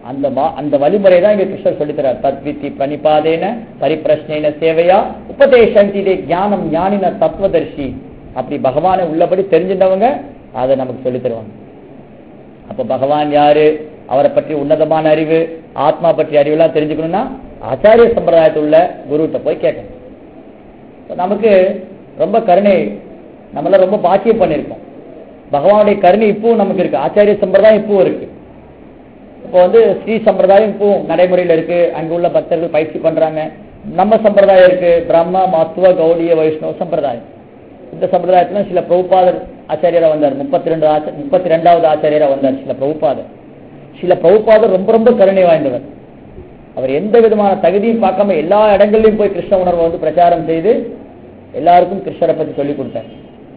அந்த மா- அந்த வழிமுறை தான் இங்க கிருஷ்ணர் சொல்லித்தரார் தத்வித்தி பிரணிபாதேன பரிப்பிரஷ்னேன சேவையா உபதேசந்திதே ஞானம் ஞானின தத்துவதர்ஷி அப்படி பகவானை உள்ளபடி தெரிஞ்சின்றவங்க அதை நமக்கு சொல்லித் தருவாங்க அப்ப பகவான் யாரு அவரை பற்றி உன்னதமான அறிவு ஆத்மா பற்றி அறிவெல்லாம் தெரிஞ்சுக்கணும்னா ஆச்சாரிய சம்பிரதாயத்தில் உள்ள குருகிட்ட போய் கேட்கணும் இப்ப நமக்கு ரொம்ப கருணை நம்மளாம் ரொம்ப பாக்கியம் பண்ணியிருக்கோம் பகவானுடைய கருணை இப்பவும் நமக்கு இருக்கு ஆச்சாரிய சம்பிரதாயம் இப்பவும் இருக்கு இப்போ வந்து ஸ்ரீ சம்பிரதாயம் இப்பவும் நடைமுறையில் இருக்கு அங்க உள்ள பக்தர்கள் பயிற்சி பண்றாங்க நம்ம சம்பிரதாயம் இருக்கு பிரம்ம மத்துவ கௌடிய வைஷ்ணவ சம்பிரதாயம் இந்த சம்பிரதாயத்துல சில பிரபுபாதர் ஆச்சாரியரா வந்தார் முப்பத்தி ரெண்டு முப்பத்தி ரெண்டாவது ஆச்சாரியரா வந்தார் சில பிரபுபாதர் சில பிரபுபாதர் ரொம்ப ரொம்ப கருணை வாய்ந்தவர் அவர் எந்த விதமான தகுதியும் பார்க்காம எல்லா இடங்கள்லயும் போய் கிருஷ்ண உணர்வை வந்து பிரச்சாரம் செய்து எல்லாருக்கும் கிருஷ்ணரை பத்தி சொல்லி கொடுத்தார்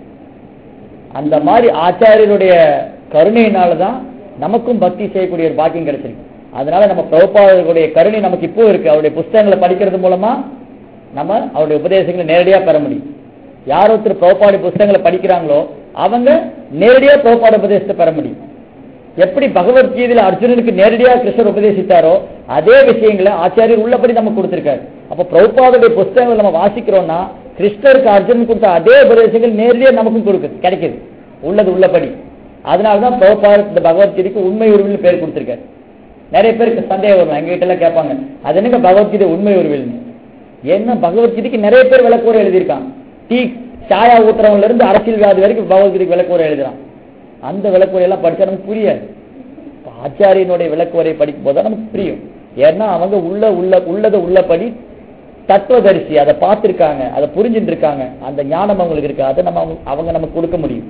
அந்த மாதிரி ஆச்சாரியருடைய கருணையினால தான் நமக்கும் பக்தி செய்யக்கூடிய ஒரு பாக்கியம் கிடைச்சிருக்கு அதனால நம்ம பிரபுபாதருடைய கருணை நமக்கு இப்போ இருக்கு அவருடைய புஸ்தகங்களை படிக்கிறது மூலமா நம்ம அவருடைய உபதேசங்களை நேரடியா பெற முடியும் யார் ஒருத்தர் பிரபுபாடி புஸ்தகங்களை படிக்கிறாங்களோ அவங்க நேரடியா பிரபுபாட உபதேசத்தை பெற முடியும் எப்படி பகவத்கீதையில அர்ஜுனனுக்கு நேரடியா கிருஷ்ணர் உபதேசித்தாரோ அதே விஷயங்களை ஆச்சாரியர் உள்ளபடி நமக்கு கொடுத்திருக்காரு அப்ப பிரபுபாதுடைய புஸ்தகங்களை நம்ம வாசிக்கிறோம்னா கிருஷ்ணருக்கு அர்ஜுனன் கொடுத்த அதே உபதேசங்கள் நேரடியா நமக்கும் கொடுக்குது கிடைக்குது உள்ளது உள்ளபடி அதனாலதான் பிரபுபாத் இந்த பகவத்கீதைக்கு உண்மை உருவில் பேர் கொடுத்திருக்காரு நிறைய பேருக்கு சந்தேகம் வரும் எங்க கிட்ட எல்லாம் கேட்பாங்க அது என்னங்க பகவத்கீதை உண்மை உருவில்னு ஏன்னா பகவத்கீதைக்கு நிறைய பேர் விளக்கூரை எழுதியிருக்காங்க டீ சாயா ஊத்துறவங்கல இருந்து அரசியல்வாதி வரைக்கும் பகவத்கீதைக்கு விளக்கூரை எழுதுறான் அந்த விளக்குரை எல்லாம் படிச்சா நமக்கு புரியாது இப்ப ஆச்சாரியனுடைய விளக்குரை படிக்கும் போது நமக்கு புரியும் ஏன்னா அவங்க உள்ள உள்ள உள்ளதை உள்ளபடி தத்துவதரிசி அதை பார்த்திருக்காங்க அதை புரிஞ்சுட்டு இருக்காங்க அந்த ஞானம் அவங்களுக்கு இருக்கு அதை நம்ம அவங்க- அவங்க நமக்கு கொடுக்க முடியும்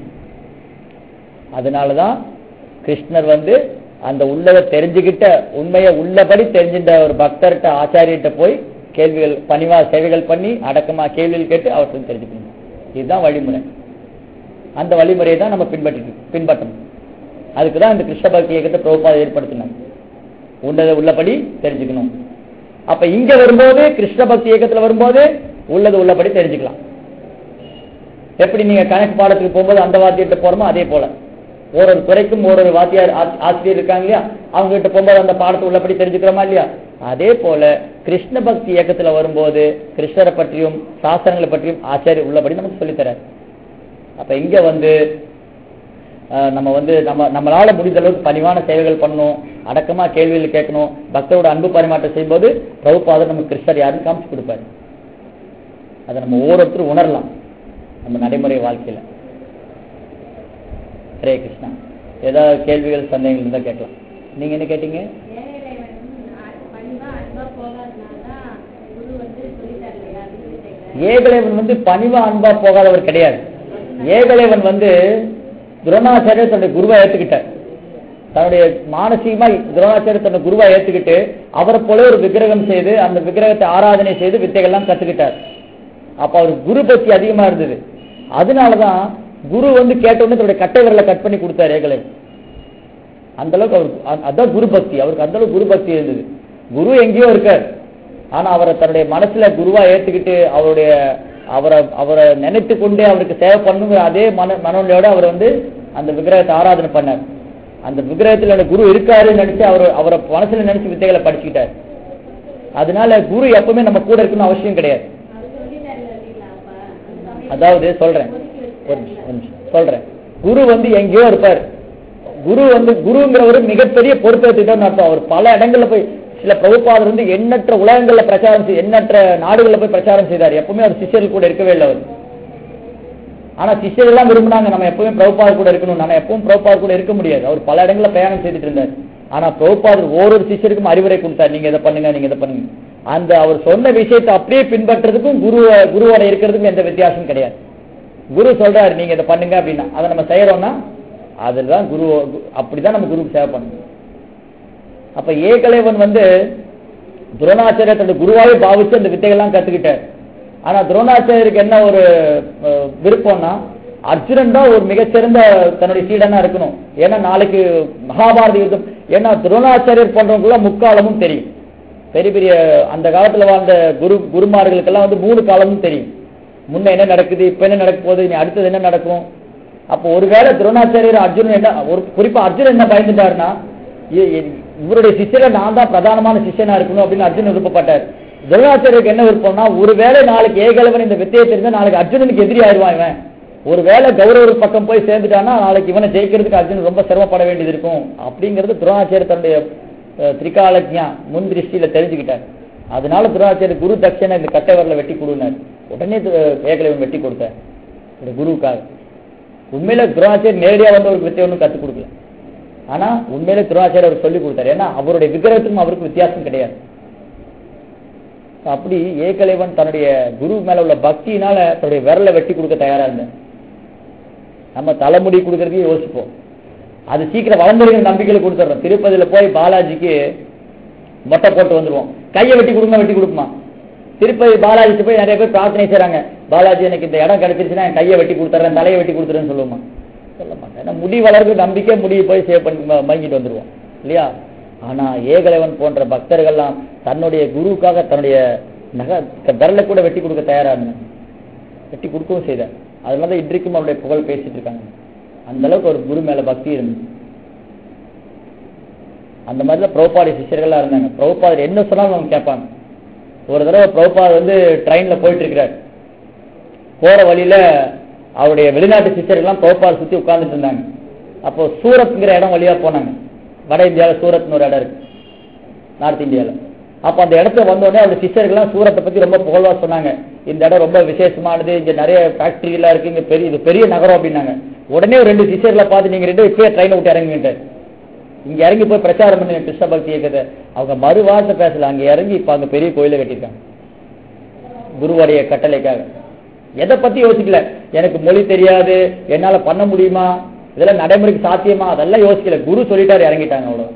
அதனாலதான் கிருஷ்ணர் வந்து அந்த உள்ளதை தெரிஞ்சுக்கிட்ட உண்மையை உள்ளபடி தெரிஞ்சின்ற ஒரு பக்தர்கிட்ட ஆச்சாரியர்கிட்ட போய் கேள்விகள் பணிவா சேவைகள் பண்ணி அடக்கமா கேள்விகள் கேட்டு அவர்கிட்ட தெரிஞ்சுக்கணும் இதுதான் வழிமுறை அந்த வழிமுறையை தான் நம்ம பின்பற்றி பின்பற்றணும் அதுக்கு தான் இந்த கிருஷ்ண பக்தி இயக்கத்தை பிரபுபாத ஏற்படுத்தினாங்க உள்ளதை உள்ளபடி தெரிஞ்சுக்கணும் அப்ப இங்க வரும்போது கிருஷ்ண பக்தி இயக்கத்துல வரும்போது உள்ளது உள்ளபடி தெரிஞ்சுக்கலாம் எப்படி நீங்க கணக்கு பாடத்துக்கு போகும்போது அந்த வாத்தியத்தை போறோமோ அதே போல ஒரு ஒரு துறைக்கும் ஒரு ஒரு வாத்தியார் ஆ- ஆசிரியர் இருக்காங்க இல்லையா அவங்க கிட்ட போகும்போது அந்த பாடத்தை உள்ளபடி தெரிஞ்சுக்கிறோமா இல்லையா அதே போல கிருஷ்ண பக்தி இயக்கத்துல வரும்போது கிருஷ்ணரை பற்றியும் சாஸ்திரங்களை பற்றியும் ஆச்சாரியர் உள்ளபடி நமக்கு சொல்லித்தரார் அப்ப இங்க வந்து அஹ், நம்ம வந்து நம்ம நம்மளால முடிந்த அளவுக்கு பணிவான சேவைகள் பண்ணணும் அடக்கமா கேள்விகள் கேட்கணும் பக்தரோட அன்பு பரிமாற்றம் செய்யும்போது பிரபுபாதர் நமக்கு கிருஷ்ணர் யாருன்னு காமிச்சு கொடுப்பாரு அதை நம்ம ஒவ்வொருத்தரும் உணரலாம் நம்ம நடைமுறை வாழ்க்கையில ஹரே கிருஷ்ணா ஏதாவது கேள்விகள் சந்தேகங்கள் இருந்தா கேட்கலாம் நீங்க என்ன கேட்டீங்க ஏழை பணிவா அன்பா போகாதனாலதான் குரு வந்து சொல்லி தரலையா அப்படின்னு கேட்கிறேன் ஏகலைவன் வந்து பணிவா அன்பா போகாதவர் கிடையாது ஏகலைவன் வந்து துரோணாச்சாரியர் தன்னுடைய குருவா ஏத்துக்கிட்டார் தன்னுடைய மானசீகமா துரோணாச்சாரியர் தன்னுடைய குருவா ஏத்துக்கிட்டு அவரை போல ஒரு விக்கிரகம் செய்து அந்த விக்கிரகத்தை ஆராதனை செய்து வித்தைகள்லாம் கத்துக்கிட்டார் அப்ப அவருக்கு குரு பக்தி அதிகமா இருந்தது அதனாலதான் குரு வந்து கேட்ட உடனே தன்னுடைய கட்டை விரலை கட் பண்ணி கொடுத்தார் ஏகலைவன் அந்த அளவுக்கு அவருக்கு அ- அதான் குரு பக்தி அவருக்கு அந்த அளவுக்கு குரு பக்தி இருந்தது குரு எங்கேயோ இருக்கார் ஆனா அவரை தன்னுடைய மனசுல குருவா ஏத்துக்கிட்டு அவருடைய அவரை அவரை நினைத்து கொண்டே அவருக்கு சேவை பண்ணுங்கிற அதே மன மனநிலையோட அவர் வந்து அந்த விக்கிரகத்தை ஆராதனை பண்ணார் அந்த விக்கிரகத்துல அந்த குரு இருக்காருன்னு நினைச்சு அவர் அவரை மனசுல நினைச்சு வித்தைகளை படிச்சுக்கிட்டார் அதனால குரு எப்பவுமே நம்ம கூட இருக்கணும்னு அவசியம் கிடையாது அவர் சொல்லி தரல இல்லைங்களா அப்ப அந்த சமயம் அதாவது சொல்றேன் ஒரு நிமிஷம், ஒரு நிமிஷம். சொல்றேன் குரு வந்து எங்கேயோ இருப்பார் குரு வந்து குருங்கிறவர் மிகப்பெரிய பொறுப்பேற்றுட்டோம்னு அர்த்தம் அவர் பல இடங்கள்ல போய் சில பிரபுபாதர் வந்து எண்ணற்ற உலகங்கள்ல பிரச்சாரம் செய் எண்ணற்ற நாடுகள்ல போய் பிரச்சாரம் செய்தார் எப்பவுமே அவர் சிஷ்யர்கள் கூட இருக்கவே இல்லை அவர் ஆனா சிஷ்யர்கள் எல்லாம் விரும்பினாங்க நம்ம எப்பவுமே பிரபுபாதர் கூட இருக்கணும் நம்ம எப்பவும் பிரபுபாதர் கூட இருக்க முடியாது அவர் பல இடங்கள்ல பிரயாணம் செய்துட்டு இருந்தார் ஆனா பிரபுபாதர் ஒவ்வொரு சிஷ்யருக்கும் அறிவுரை கொடுத்தார் நீங்க இதை பண்ணுங்க நீங்க இதை பண்ணுங்க அந்த அவர் சொன்ன விஷயத்தை அப்படியே பின்பற்றுறதுக்கும் குரு குருவோட இருக்கிறதுக்கும் எந்த வித்தியாசமும் கிடையாது குரு சொல்றாரு நீங்க இதை பண்ணுங்க அப்படின்னா அதை நம்ம செய்யறோம்னா அதுதான் குரு அப்படிதான் நம்ம குருவுக்கு சேவை பண்ணணும் அப்ப ஏகலைவன் வந்து துரோணாச்சாரியர் தன்னுடைய குருவாவே பாவிச்சு அந்த வித்தைகள்லாம் கத்துக்கிட்டார் ஆனா துரோணாச்சாரியருக்கு என்ன ஒரு அஹ், விருப்பம்னா அர்ஜுனன் தான் ஒரு மிகச்சிறந்த தன்னுடைய சீடனா இருக்கணும் ஏன்னா நாளைக்கு மகாபாரத யுத்தம் ஏன்னா துரோணாச்சாரியர் போன்றவங்க முக்காலமும் தெரியும் பெரிய பெரிய அந்த காலத்துல வாழ்ந்த குரு குருமார்களுக்கெல்லாம் வந்து மூணு காலமும் தெரியும் முன்ன என்ன நடக்குது இப்ப என்ன நடக்க போகுது இனி அடுத்தது என்ன நடக்கும் அப்போ ஒருவேளை துரோணாச்சாரியர் அர்ஜுனன் என்ன ஒரு குறிப்பா அர்ஜுனன் என்ன பயந்துட்டாருன்னா இ- இ- இவருடைய சிஷ்யரை நான் தான் பிரதானமான சிஷ்யனா இருக்கணும் அப்படின்னு அர்ஜுன் விருப்பப்பட்டார் துரோணாச்சாரியருக்கு என்ன விருப்பம்னா ஒருவேளை நாளைக்கு ஏகலவன் இந்த வித்தையை தெரிஞ்சா நாளைக்கு அர்ஜுனனுக்கு எதிரி ஆயிடுவான் இவன் ஒருவேளை கௌரவர் பக்கம் போய் சேர்ந்துட்டானா நாளைக்கு இவனை ஜெயிக்கிறதுக்கு அர்ஜுன் ரொம்ப சிரமப்பட வேண்டியது இருக்கும் அப்படிங்கிறது துரோணாச்சாரியர் தன்னுடைய அஹ், திரிகாலஜ்ஞா முன் திருஷ்டியில தெரிஞ்சுக்கிட்டார் அதனால துரோணாச்சாரியர் குரு தட்சணை இந்த கட்டை வரல வெட்டி கொடுனார் உடனே து- ஏகலைவன் வெட்டி கொடுத்தார் இந்த குருவுக்காக உண்மையில துரோணாச்சாரியர் நேரடியா வந்து ஒரு வித்தை ஒன்றும் கற்றுக் கொடுக்கல ஆனா உண்மையில துரோணாச்சாரியர் அவர் சொல்லி கொடுத்தாரு ஏன்னா அவருடைய விக்கிரகத்துக்கும் அவருக்கு வித்தியாசம் கிடையாது அப்படி ஏகலைவன் தன்னுடைய குரு மேல உள்ள பக்தியினால தன்னுடைய விரலை வெட்டி கொடுக்க தயாரா இருந்தேன் நம்ம தலைமுடி கொடுக்கறதையே யோசிப்போம் அது சீக்கிரம் வளர்ந்துருக்கிற நம்பிக்கையில கொடுத்துட்றோம் திருப்பதியில போய் பாலாஜிக்கு மொட்டை போட்டு வந்துருவோம் கையை வெட்டி கொடுங்க வெட்டி கொடுக்குமா திருப்பதி பாலாஜிக்கு போய் நிறைய பேர் பிரார்த்தனை செய்றாங்க பாலாஜி எனக்கு இந்த இடம் கிடைச்சிருச்சுன்னா என் கையை வெட்டி கொடுத்துறேன் தலையை வெட்டி கொடுத்துறேன்னு சொல்லுவோமா சொல்ல மாட்டேன் ஏன்னா முடி வளர்க்க நம்பிக்கை முடியை போய் சேவ் பண்ணி ம- மயங்கிட்டு வந்துருவோம் இல்லையா ஆனா ஏகலைவன் போன்ற பக்தர்கள்லாம் தன்னுடைய குருவுக்காக தன்னுடைய நக விரலை கூட வெட்டி கொடுக்க தயாரா இருந்தாங்க வெட்டி கொடுக்கவும் செய்தார் அதனால தான் இன்றைக்கும் அவருடைய புகழ் பேசிட்டு இருக்காங்க அந்த அளவுக்கு ஒரு குரு மேல பக்தி இருந்தது அந்த மாதிரி தான் பிரபுபாடி சிஷ்யர்களா இருந்தாங்க பிரபுபாதர் என்ன சொன்னாலும் அவங்க கேட்பாங்க ஒரு தடவை பிரபுபாதர் வந்து ட்ரெயின்ல போயிட்டு இருக்கிறார் போற வழியில அவருடைய வெளிநாட்டு சிஷ்யர்கள்லாம் பிரபுபாதர் சுத்தி உட்கார்ந்துட்டு இருந்தாங்க அப்போ சூரத்ங்கிற இடம் வழியா போனாங்க வட இந்தியாவில் சூரத்னு ஒரு இடம் இருக்கு நார்த் இந்தியாவில் அப்போ அந்த இடத்துல வந்த உடனே அவருடைய சிஸ்டர்கள்லாம் சூரத்தை பத்தி ரொம்ப புகழ்வா சொன்னாங்க இந்த இடம் ரொம்ப விசேஷமானது இங்க நிறைய ஃபேக்டரி எல்லாம் இருக்கு இங்க பெரிய இது பெரிய நகரம் அப்படின்னாங்க உடனே ஒரு ரெண்டு சிஸ்டர்களை பார்த்து நீங்க ரெண்டு இப்பயே ட்ரெயினை விட்டு இறங்கிட்டார் இங்க இறங்கி போய் பிரச்சாரம் பண்ணுங்க கிருஷ்ண பக்தி இயக்கத்தை அவங்க மறு வார்த்தை பேசல அங்க இறங்கி இப்ப அங்க பெரிய கோயிலை கட்டியிருக்காங்க குருவுடைய கட்டளைக்காக எதை பத்தி யோசிக்கல எனக்கு மொழி தெரியாது என்னால பண்ண முடியுமா இதெல்லாம் நடைமுறைக்கு சாத்தியமா அதெல்லாம் யோசிக்கல குரு சொல்லிட்டாரு இறங்கிட்டாங்க அவ்வளவு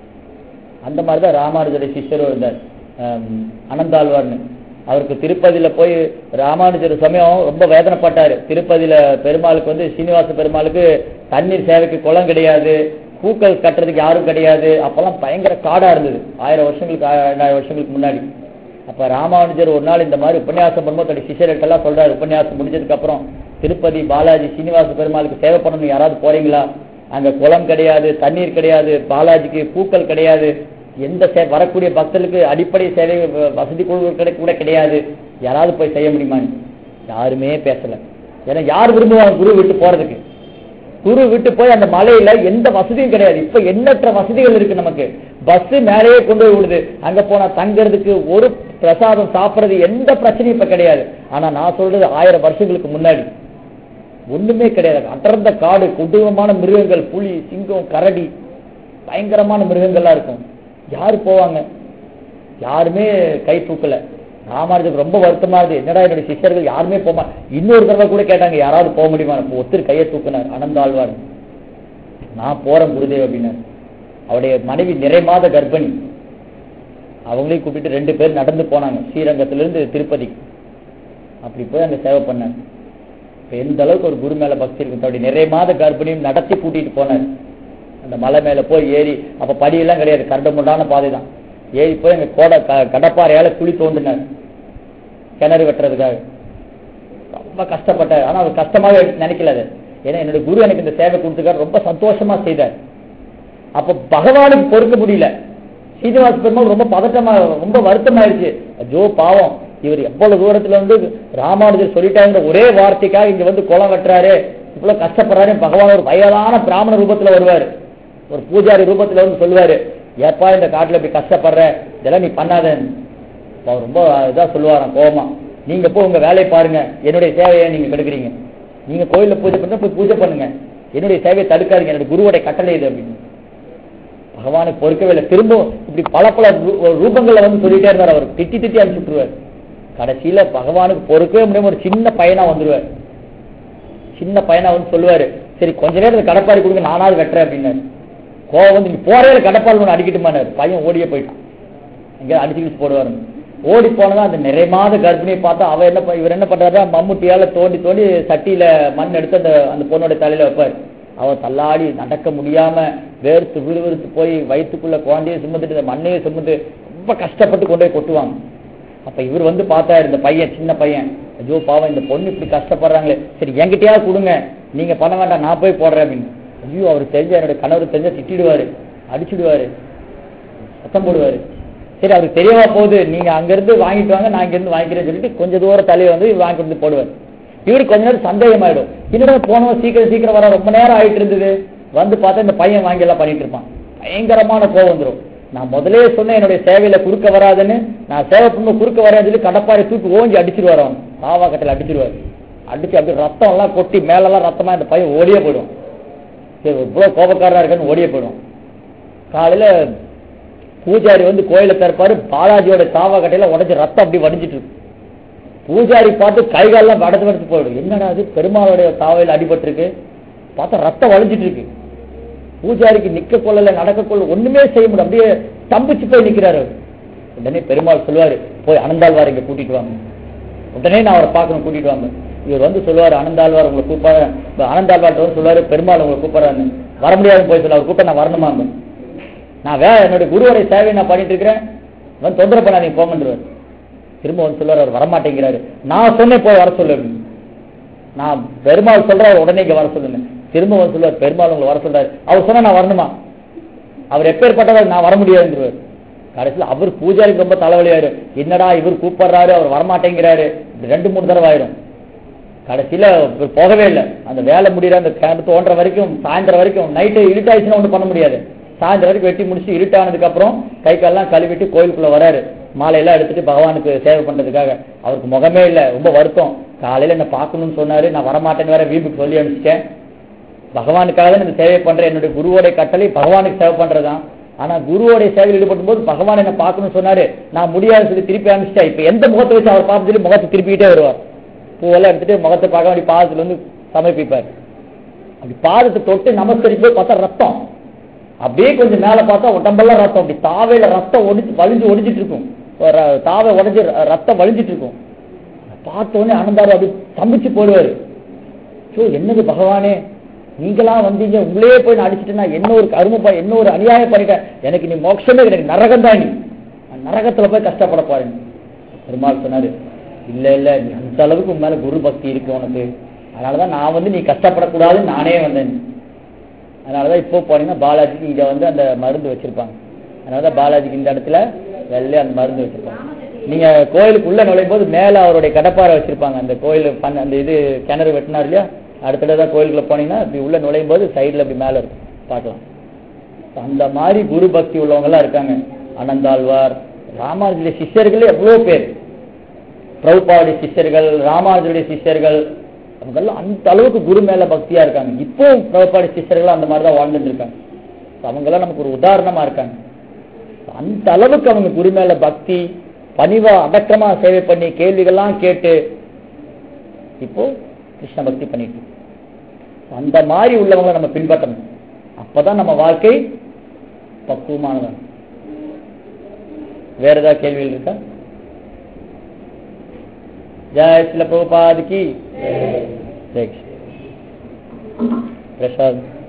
அந்த மாதிரி தான் ராமானுஜருடைய சிஷ்யரும் இருந்தார் ஆம், அனந்தாழ்வார்னு அவருக்கு திருப்பதியில போய் ராமானுஜர் சமயம் ரொம்ப வேதனைப்பட்டாரு திருப்பதியில பெருமாளுக்கு வந்து சீனிவாச பெருமாளுக்கு தண்ணீர் சேவைக்கு குளம் கிடையாது பூக்கள் கட்டுறதுக்கு யாரும் கிடையாது அப்பெல்லாம் பயங்கர காடா இருந்தது ஆயிரம் வருஷங்களுக்கு ஆ- ரெண்டாயிரம் வருஷங்களுக்கு முன்னாடி அப்ப ராமானுஜர் ஒரு நாள் இந்த மாதிரி உபன்யாசம் பண்ணும்போது தன்னுடைய சிஷ்யர்கள்ட்ட எல்லாம் சொல்றாரு உபன்யாசம் முடிஞ்சதுக்கு அப்புறம் திருப்பதி பாலாஜி சீனிவாச பெருமாளுக்கு சேவை பண்ணணும் யாராவது போறீங்களா அங்க குளம் கிடையாது தண்ணீர் கிடையாது பாலாஜிக்கு பூக்கள் கிடையாது எந்த சே வரக்கூடிய பக்தர்களுக்கு அடிப்படை சேவை வ- வசதி குழு கிடை- கூட கிடையாது யாராவது போய் செய்ய முடியுமான்னு யாருமே பேசல ஏன்னா யார் விரும்புவாங்க குரு விட்டு போறதுக்கு குரு விட்டு போய் அந்த மலையில எந்த வசதியும் கிடையாது இப்ப எண்ணற்ற வசதிகள் இருக்கு நமக்கு பஸ் மேலேயே கொண்டு போய் விடுது அங்க போனா தங்கறதுக்கு ஒரு பிரசாதம் சாப்பிடுறது எந்த பிரச்சனையும் இப்ப கிடையாது ஆனா நான் சொல்றது ஆயிரம் வருஷங்களுக்கு முன்னாடி ஒண்ணுமே கிடையாது அடர்ந்த காடு கொடூரமான மிருகங்கள் புலி சிங்கம் கரடி பயங்கரமான மிருகங்கள்லாம் இருக்கும் யாரு போவாங்க யாருமே கை தூக்கல ராமானுஜருக்கு ரொம்ப வருத்தமா இருக்கு என்னடா என்னுடைய சிஷ்யர்கள் யாருமே போமா இன்னொரு தடவை கூட கேட்டாங்க யாராவது போக முடியுமா அப்போ ஒருத்தர் கையை தூக்குனார் அனந்தாழ்வார் நான் போறேன் குருதேவ் அப்படின்னாரு அவருடைய மனைவி நிறை மாத கர்ப்பிணி அவங்களையும் கூப்பிட்டு ரெண்டு பேர் நடந்து போனாங்க ஸ்ரீரங்கத்திலிருந்து திருப்பதிக்கு அப்படி போய் அங்க சேவை பண்ணாங்க இப்ப எந்த அளவுக்கு ஒரு குரு மேல பக்தி இருக்கு தன்னுடைய நிறைய மாத கர்ப்பிணியும் நடத்தி கூட்டிட்டு போனார் அந்த மலை மேல போய் ஏறி அப்ப படியெல்லாம் கிடையாது கரடு முரடான பாதை தான் ஏறி போய் அங்க கோடை க- கடப்பாறையால குழி தோண்டினார் கிணறு வெட்டுறதுக்காக ரொம்ப கஷ்டப்பட்டார் ஆனா அவர் கஷ்டமாக நினைக்கல அது ஏன்னா என்னோட குரு எனக்கு இந்த சேவை கொடுத்துக்காரு ரொம்ப சந்தோஷமா செய்தார் அப்ப பகவானுக்கு பொறுக்க முடியல சீனிவாச பெருமாள் ரொம்ப பதட்டமா ரொம்ப வருத்தமாயிருச்சு ஐயோ பாவம் இவர் எவ்வளவு தூரத்துல வந்து ராமானுஜர் சொல்லிட்டாங்கிற ஒரே வார்த்தைக்காக இங்க வந்து குளம் வெட்டுறாரு இவ்வளவு கஷ்டப்படுறாரு பகவான் ஒரு வயதான பிராமண ரூபத்துல வருவாரு ஒரு பூஜாரி ரூபத்துல வந்து சொல்லுவாரு ஏப்பா இந்த காட்டுல இப்படி கஷ்டப்படுற இதெல்லாம் நீ பண்ணாதேன்னு அப்ப அவர் ரொம்ப இதா சொல்லுவாராம் கோபமா நீங்க போய் உங்க வேலையை பாருங்க என்னுடைய சேவையை நீங்க கெடுக்குறீங்க நீங்க கோயில்ல பூஜை பண்ண போய் பூஜை பண்ணுங்க என்னுடைய சேவையை தடுக்காதீங்க என்னுடைய குருவோட கட்டளை இது அப்படின்னு பகவானுக்கு பொறுக்கவே இல்லை திரும்ப இப்படி பல பல ரூ- ரூபங்கள்ல வந்து சொல்லிட்டே இருந்தார் அவர் திட்டி திட்டி அனுப்பிச்சுட்டுருவார் கடைசியில பகவானுக்கு பொறுக்கவே முடியாம ஒரு சின்ன பையனா வந்துருவார் சின்ன பையனா வந்து சொல்லுவாரு சரி கொஞ்ச நேரம் கடப்பாரி கொடுங்க நானாவது வெட்டுறேன் அப்படின்னாரு கோவம் வந்து நீ போறே கடப்பாரி ஒன்று அடிக்கட்டுமானாரு பையன் ஓடியே போயிட்டான் எங்க அடிச்சுக்கிட்டு போடுவாரு ஓடி போனதா அந்த நிறை மாத கர்ப்பிணியை பார்த்தா அவ என்ன ப- இவர் என்ன பண்றாரு மம்முட்டியால தோண்டி தோண்டி சட்டியில மண் எடுத்து அந்த அந்த பொண்ணோட தலையில வைப்பார் அவ தள்ளாடி நடக்க முடியாம வேர்த்து விறுவிறுத்து போய் வயிற்றுக்குள்ள குழந்தைய சுமந்துட்டு இந்த மண்ணையை சுமந்து ரொம்ப கஷ்டப்பட்டு கொண்டு போய் கொட்டுவாங்க அப்ப இவர் வந்து பார்த்தாரு இந்த பையன் சின்ன பையன் ஐயோ பாவம் இந்த பொண்ணு இப்படி கஷ்டப்படுறாங்களே சரி என்கிட்டயாவது கொடுங்க நீங்க பண்ண வேண்டாம் நான் போய் போடுறேன் அப்படின்னு ஐயோ அவர் தெரிஞ்ச என்னோட கணவர் தெரிஞ்சா திட்டிடுவாரு அடிச்சிடுவாரு சத்தம் போடுவாரு சரி அவருக்கு தெரியவா போகுது நீங்க அங்க இருந்து வாங்கிட்டு வாங்க நான் இங்க இருந்து வாங்கிக்கிறேன்னு சொல்லிட்டு கொஞ்சம் தூரம் தலையை வந்து இவர் வாங்கிட்டு வந்து போடுவார் இவருக்கு கொஞ்ச நேரம் சந்தேகம் ஆயிடும் என்னடா போனவன் சீக்கிரம் சீக்கிரம் வர ரொம்ப நேரம் ஆயிட்டு இருந்தது வந்து பார்த்தா இந்த பையன் வாங்கி எல்லாம் பண்ணிட்டு இருப்பான் பயங்கரமான கோவம் வந்துடும் நான் முதலே சொன்னேன் என்னுடைய சேவையில குறுக்க வராதுன்னு நான் சேவை பண்ண குறுக்க வராதுன்னு சொல்லி கடப்பாரை தூக்கி ஓஞ்சி அடிச்சிருவார் அவன் சாவா கட்டையில அடிச்சிருவார் அடிச்சு அப்படியே ரத்தம் எல்லாம் கொட்டி மேலெல்லாம் ரத்தமா இந்த பையன் ஓடியே போயிடும் சரி இவ்வளவு கோபக்காரரா இருக்கான்னு ஓடியே போயிடும் காலையில பூஜாரி வந்து கோயில திறப்பாரு பாலாஜியோட சாவா கட்டையில உடைஞ்சு ரத்தம் அப்படி வடிஞ்சிட்டு இருக்கு பூஜாரி பார்த்து கை காலெல்லாம் படத்து படுத்து போயிடும் என்னடா அது பெருமாளுடைய தாவையில் அடிபட்டிருக்கு பார்த்தா ரத்தம் வலிஞ்சிட்டு இருக்கு பூஜாரிக்கு நிக்க கொள்ளல நடக்க கொள்ள ஒண்ணுமே செய்ய முடியும் அப்படியே தம்பிச்சு போய் நிக்கிறாரு அவர். உடனே பெருமாள் சொல்லுவாரு போய் அனந்தாழ்வார் இங்க கூட்டிட்டு வாங்க உடனே நான் அவரை பார்க்கணும் கூட்டிட்டு வாங்க இவர் வந்து சொல்லுவாரு அனந்தாழ்வார் உங்களை கூப்பிட அனந்தாழ்வார் வந்து சொல்லுவாரு பெருமாள் உங்களை கூப்பிடுறாரு வர முடியாது போய் சொல்ல அவர் கூப்பிட்ட நான் வரணுமாங்க நான் வேற என்னுடைய குருவோட சேவையை நான் பண்ணிட்டு இருக்கிறேன் வந்து தொந்தரவு பண்ணாதீங்க போங்கன்றவர் திரும்ப வந்து சொல்லுவார் அவர் வரமாட்டேங்கிறாரு நான் சொன்னேன் போய் வர சொல்லு அப்படின்னு. நான் பெருமாள் சொல்றாரு உடனே இங்க வர சொல்லுங்க திரும்ப வந்து சொல்லுவார் பெருமாள் உங்களை வர சொல்றாரு அவர் சொன்னா நான் வரணுமா அவர் எப்பேற்பட்டவர் நான் வர முடியாதுன்றவர் கடைசியில் அவர் பூஜாரிக்கு ரொம்ப தலைவலியாயிரு என்னடா இவர் கூப்பிடுறாரு அவர் வரமாட்டேங்கிறாரு இது ரெண்டு மூணு தடவை ஆயிரும் கடைசியில இவர் போகவே இல்லை அந்த வேலை முடியற அந்த கிணறு தோன்ற வரைக்கும் சாயந்தரம் வரைக்கும் நைட்டு இருட்டாயிடுச்சுன்னா ஒன்றும் பண்ண முடியாது சாயந்தரம் வரைக்கும் வெட்டி முடிச்சு இருட்டானதுக்கு அப்புறம் கை காலெல்லாம் கழுவிட்டு கோயிலுக்குள்ள வராரு மாலையெல்லாம் எடுத்துட்டு பகவானுக்கு சேவை பண்றதுக்காக அவருக்கு முகமே இல்லை ரொம்ப வருத்தம் காலையில என்ன பார்க்கணும்னு சொன்னாரு நான் வரமாட்டேன்னு வேற வீட்டுக்கு சொல்லி அனுப்பிச்சிட்டேன் பகவானுக்காக தான் இந்த சேவை பண்றேன் என்னுடைய குருவோடைய கட்டளை பகவானுக்கு சேவை பண்றதுதான் ஆனா குருவோடைய சேவையில் ஈடுபடும் போது பகவான் என்ன பார்க்கணும்னு சொன்னாரு நான் முடியாது சொல்லி திருப்பி அனுப்பிச்சிட்டேன் இப்ப எந்த முகத்தை வச்சு அவர் பார்த்து சொல்லி முகத்தை திருப்பிக்கிட்டே வருவார் பூவெல்லாம் எடுத்துட்டு முகத்தை பார்க்க வேண்டிய பாதத்துல வந்து சமர்ப்பிப்பார் அப்படி பாதத்தை தொட்டு நமஸ்கரிக்கும் போது பார்த்தா ரத்தம் அப்படியே கொஞ்சம் மேல பார்த்தா உடம்பெல்லாம் ரத்தம் அப்படி தாவையில ரத்தம் ஒடிச்சு வலிஞ்சு ஒடிச்சிட்டு இருக்கும் ஒரு தாவை உடைஞ்சு ர- ரத்தம் வலிஞ்சிட்டு இருக்கும் பார்த்த உடனே ஆனந்தாரு அப்படி தம்பிச்சு போடுவாரு சோ என்னது பகவானே நீங்களா வந்தீங்க உங்களே போய் நான் அடிச்சிட்டேன்னா என்ன ஒரு கருமப்பா என்ன ஒரு அநியாயம் பண்ணிட்டேன் எனக்கு நீ மோட்சமே கிடையாது நரகம் தான் நீ நான் நரகத்துல போய் கஷ்டப்பட போறேன் பெருமாள் சொன்னாரு இல்ல இல்ல நீ அந்த அளவுக்கு உன் மேல குரு பக்தி இருக்கு உனக்கு அதனாலதான் நான் வந்து நீ கஷ்டப்படக்கூடாதுன்னு நானே வந்தேன் அதனாலதான் இப்போ போனீங்கன்னா பாலாஜிக்கு இங்க வந்து அந்த மருந்து வச்சிருப்பாங்க அதனாலதான் பாலாஜிக்கு இந்த இடத்துல வெள்ளை அந்த மருந்து வச்சிருப்பாங்க நீங்க கோயிலுக்கு உள்ள நுழையும் போது மேல அவருடைய கடப்பாரை வச்சிருப்பாங்க அந்த கோயில் பண்ண அந்த இது கிணறு வெட்டினார் இல்லையா அடுத்த தடவை தான் கோயிலுக்குள்ள போனீங்கன்னா இப்படி உள்ள நுழையும் போது சைடுல இப்படி மேல இருக்கும் பார்க்கலாம் அந்த மாதிரி குரு பக்தி உள்ளவங்க எல்லாம் இருக்காங்க அனந்தாழ்வார் ராமானுஜுடைய சிஷ்யர்களே எவ்வளவு பேர் பிரபுபாவுடைய சிஷ்யர்கள் ராமானுஜருடைய சிஷ்யர்கள் அவங்கெல்லாம் அந்த அளவுக்கு குரு மேல பக்தியா இருக்காங்க இப்போ பிரபுபாடி சிஷ்யர்கள் அந்த மாதிரி தான் வாழ்ந்துட்டு இருக்காங்க அவங்க எல்லாம் நமக்கு ஒரு உதாரணமா இருக்காங்க அந்த அளவுக்கு அவங்க குரு மேல பக்தி பணிவா அடக்கமா சேவை பண்ணி கேள்விகள்லாம் கேட்டு இப்போ கிருஷ்ண பக்தி பண்ணிட்டு இருக்கோம். அந்த மாதிரி உள்ளவங்களை நம்ம பின்பற்றணும் அப்பதான் நம்ம வாழ்க்கை பக்குவமானதா வேற ஏதாவது கேள்விகள் இருக்கா ஜெய் சில பிரபுபாதிக்கு ஜெய் பிரசாத்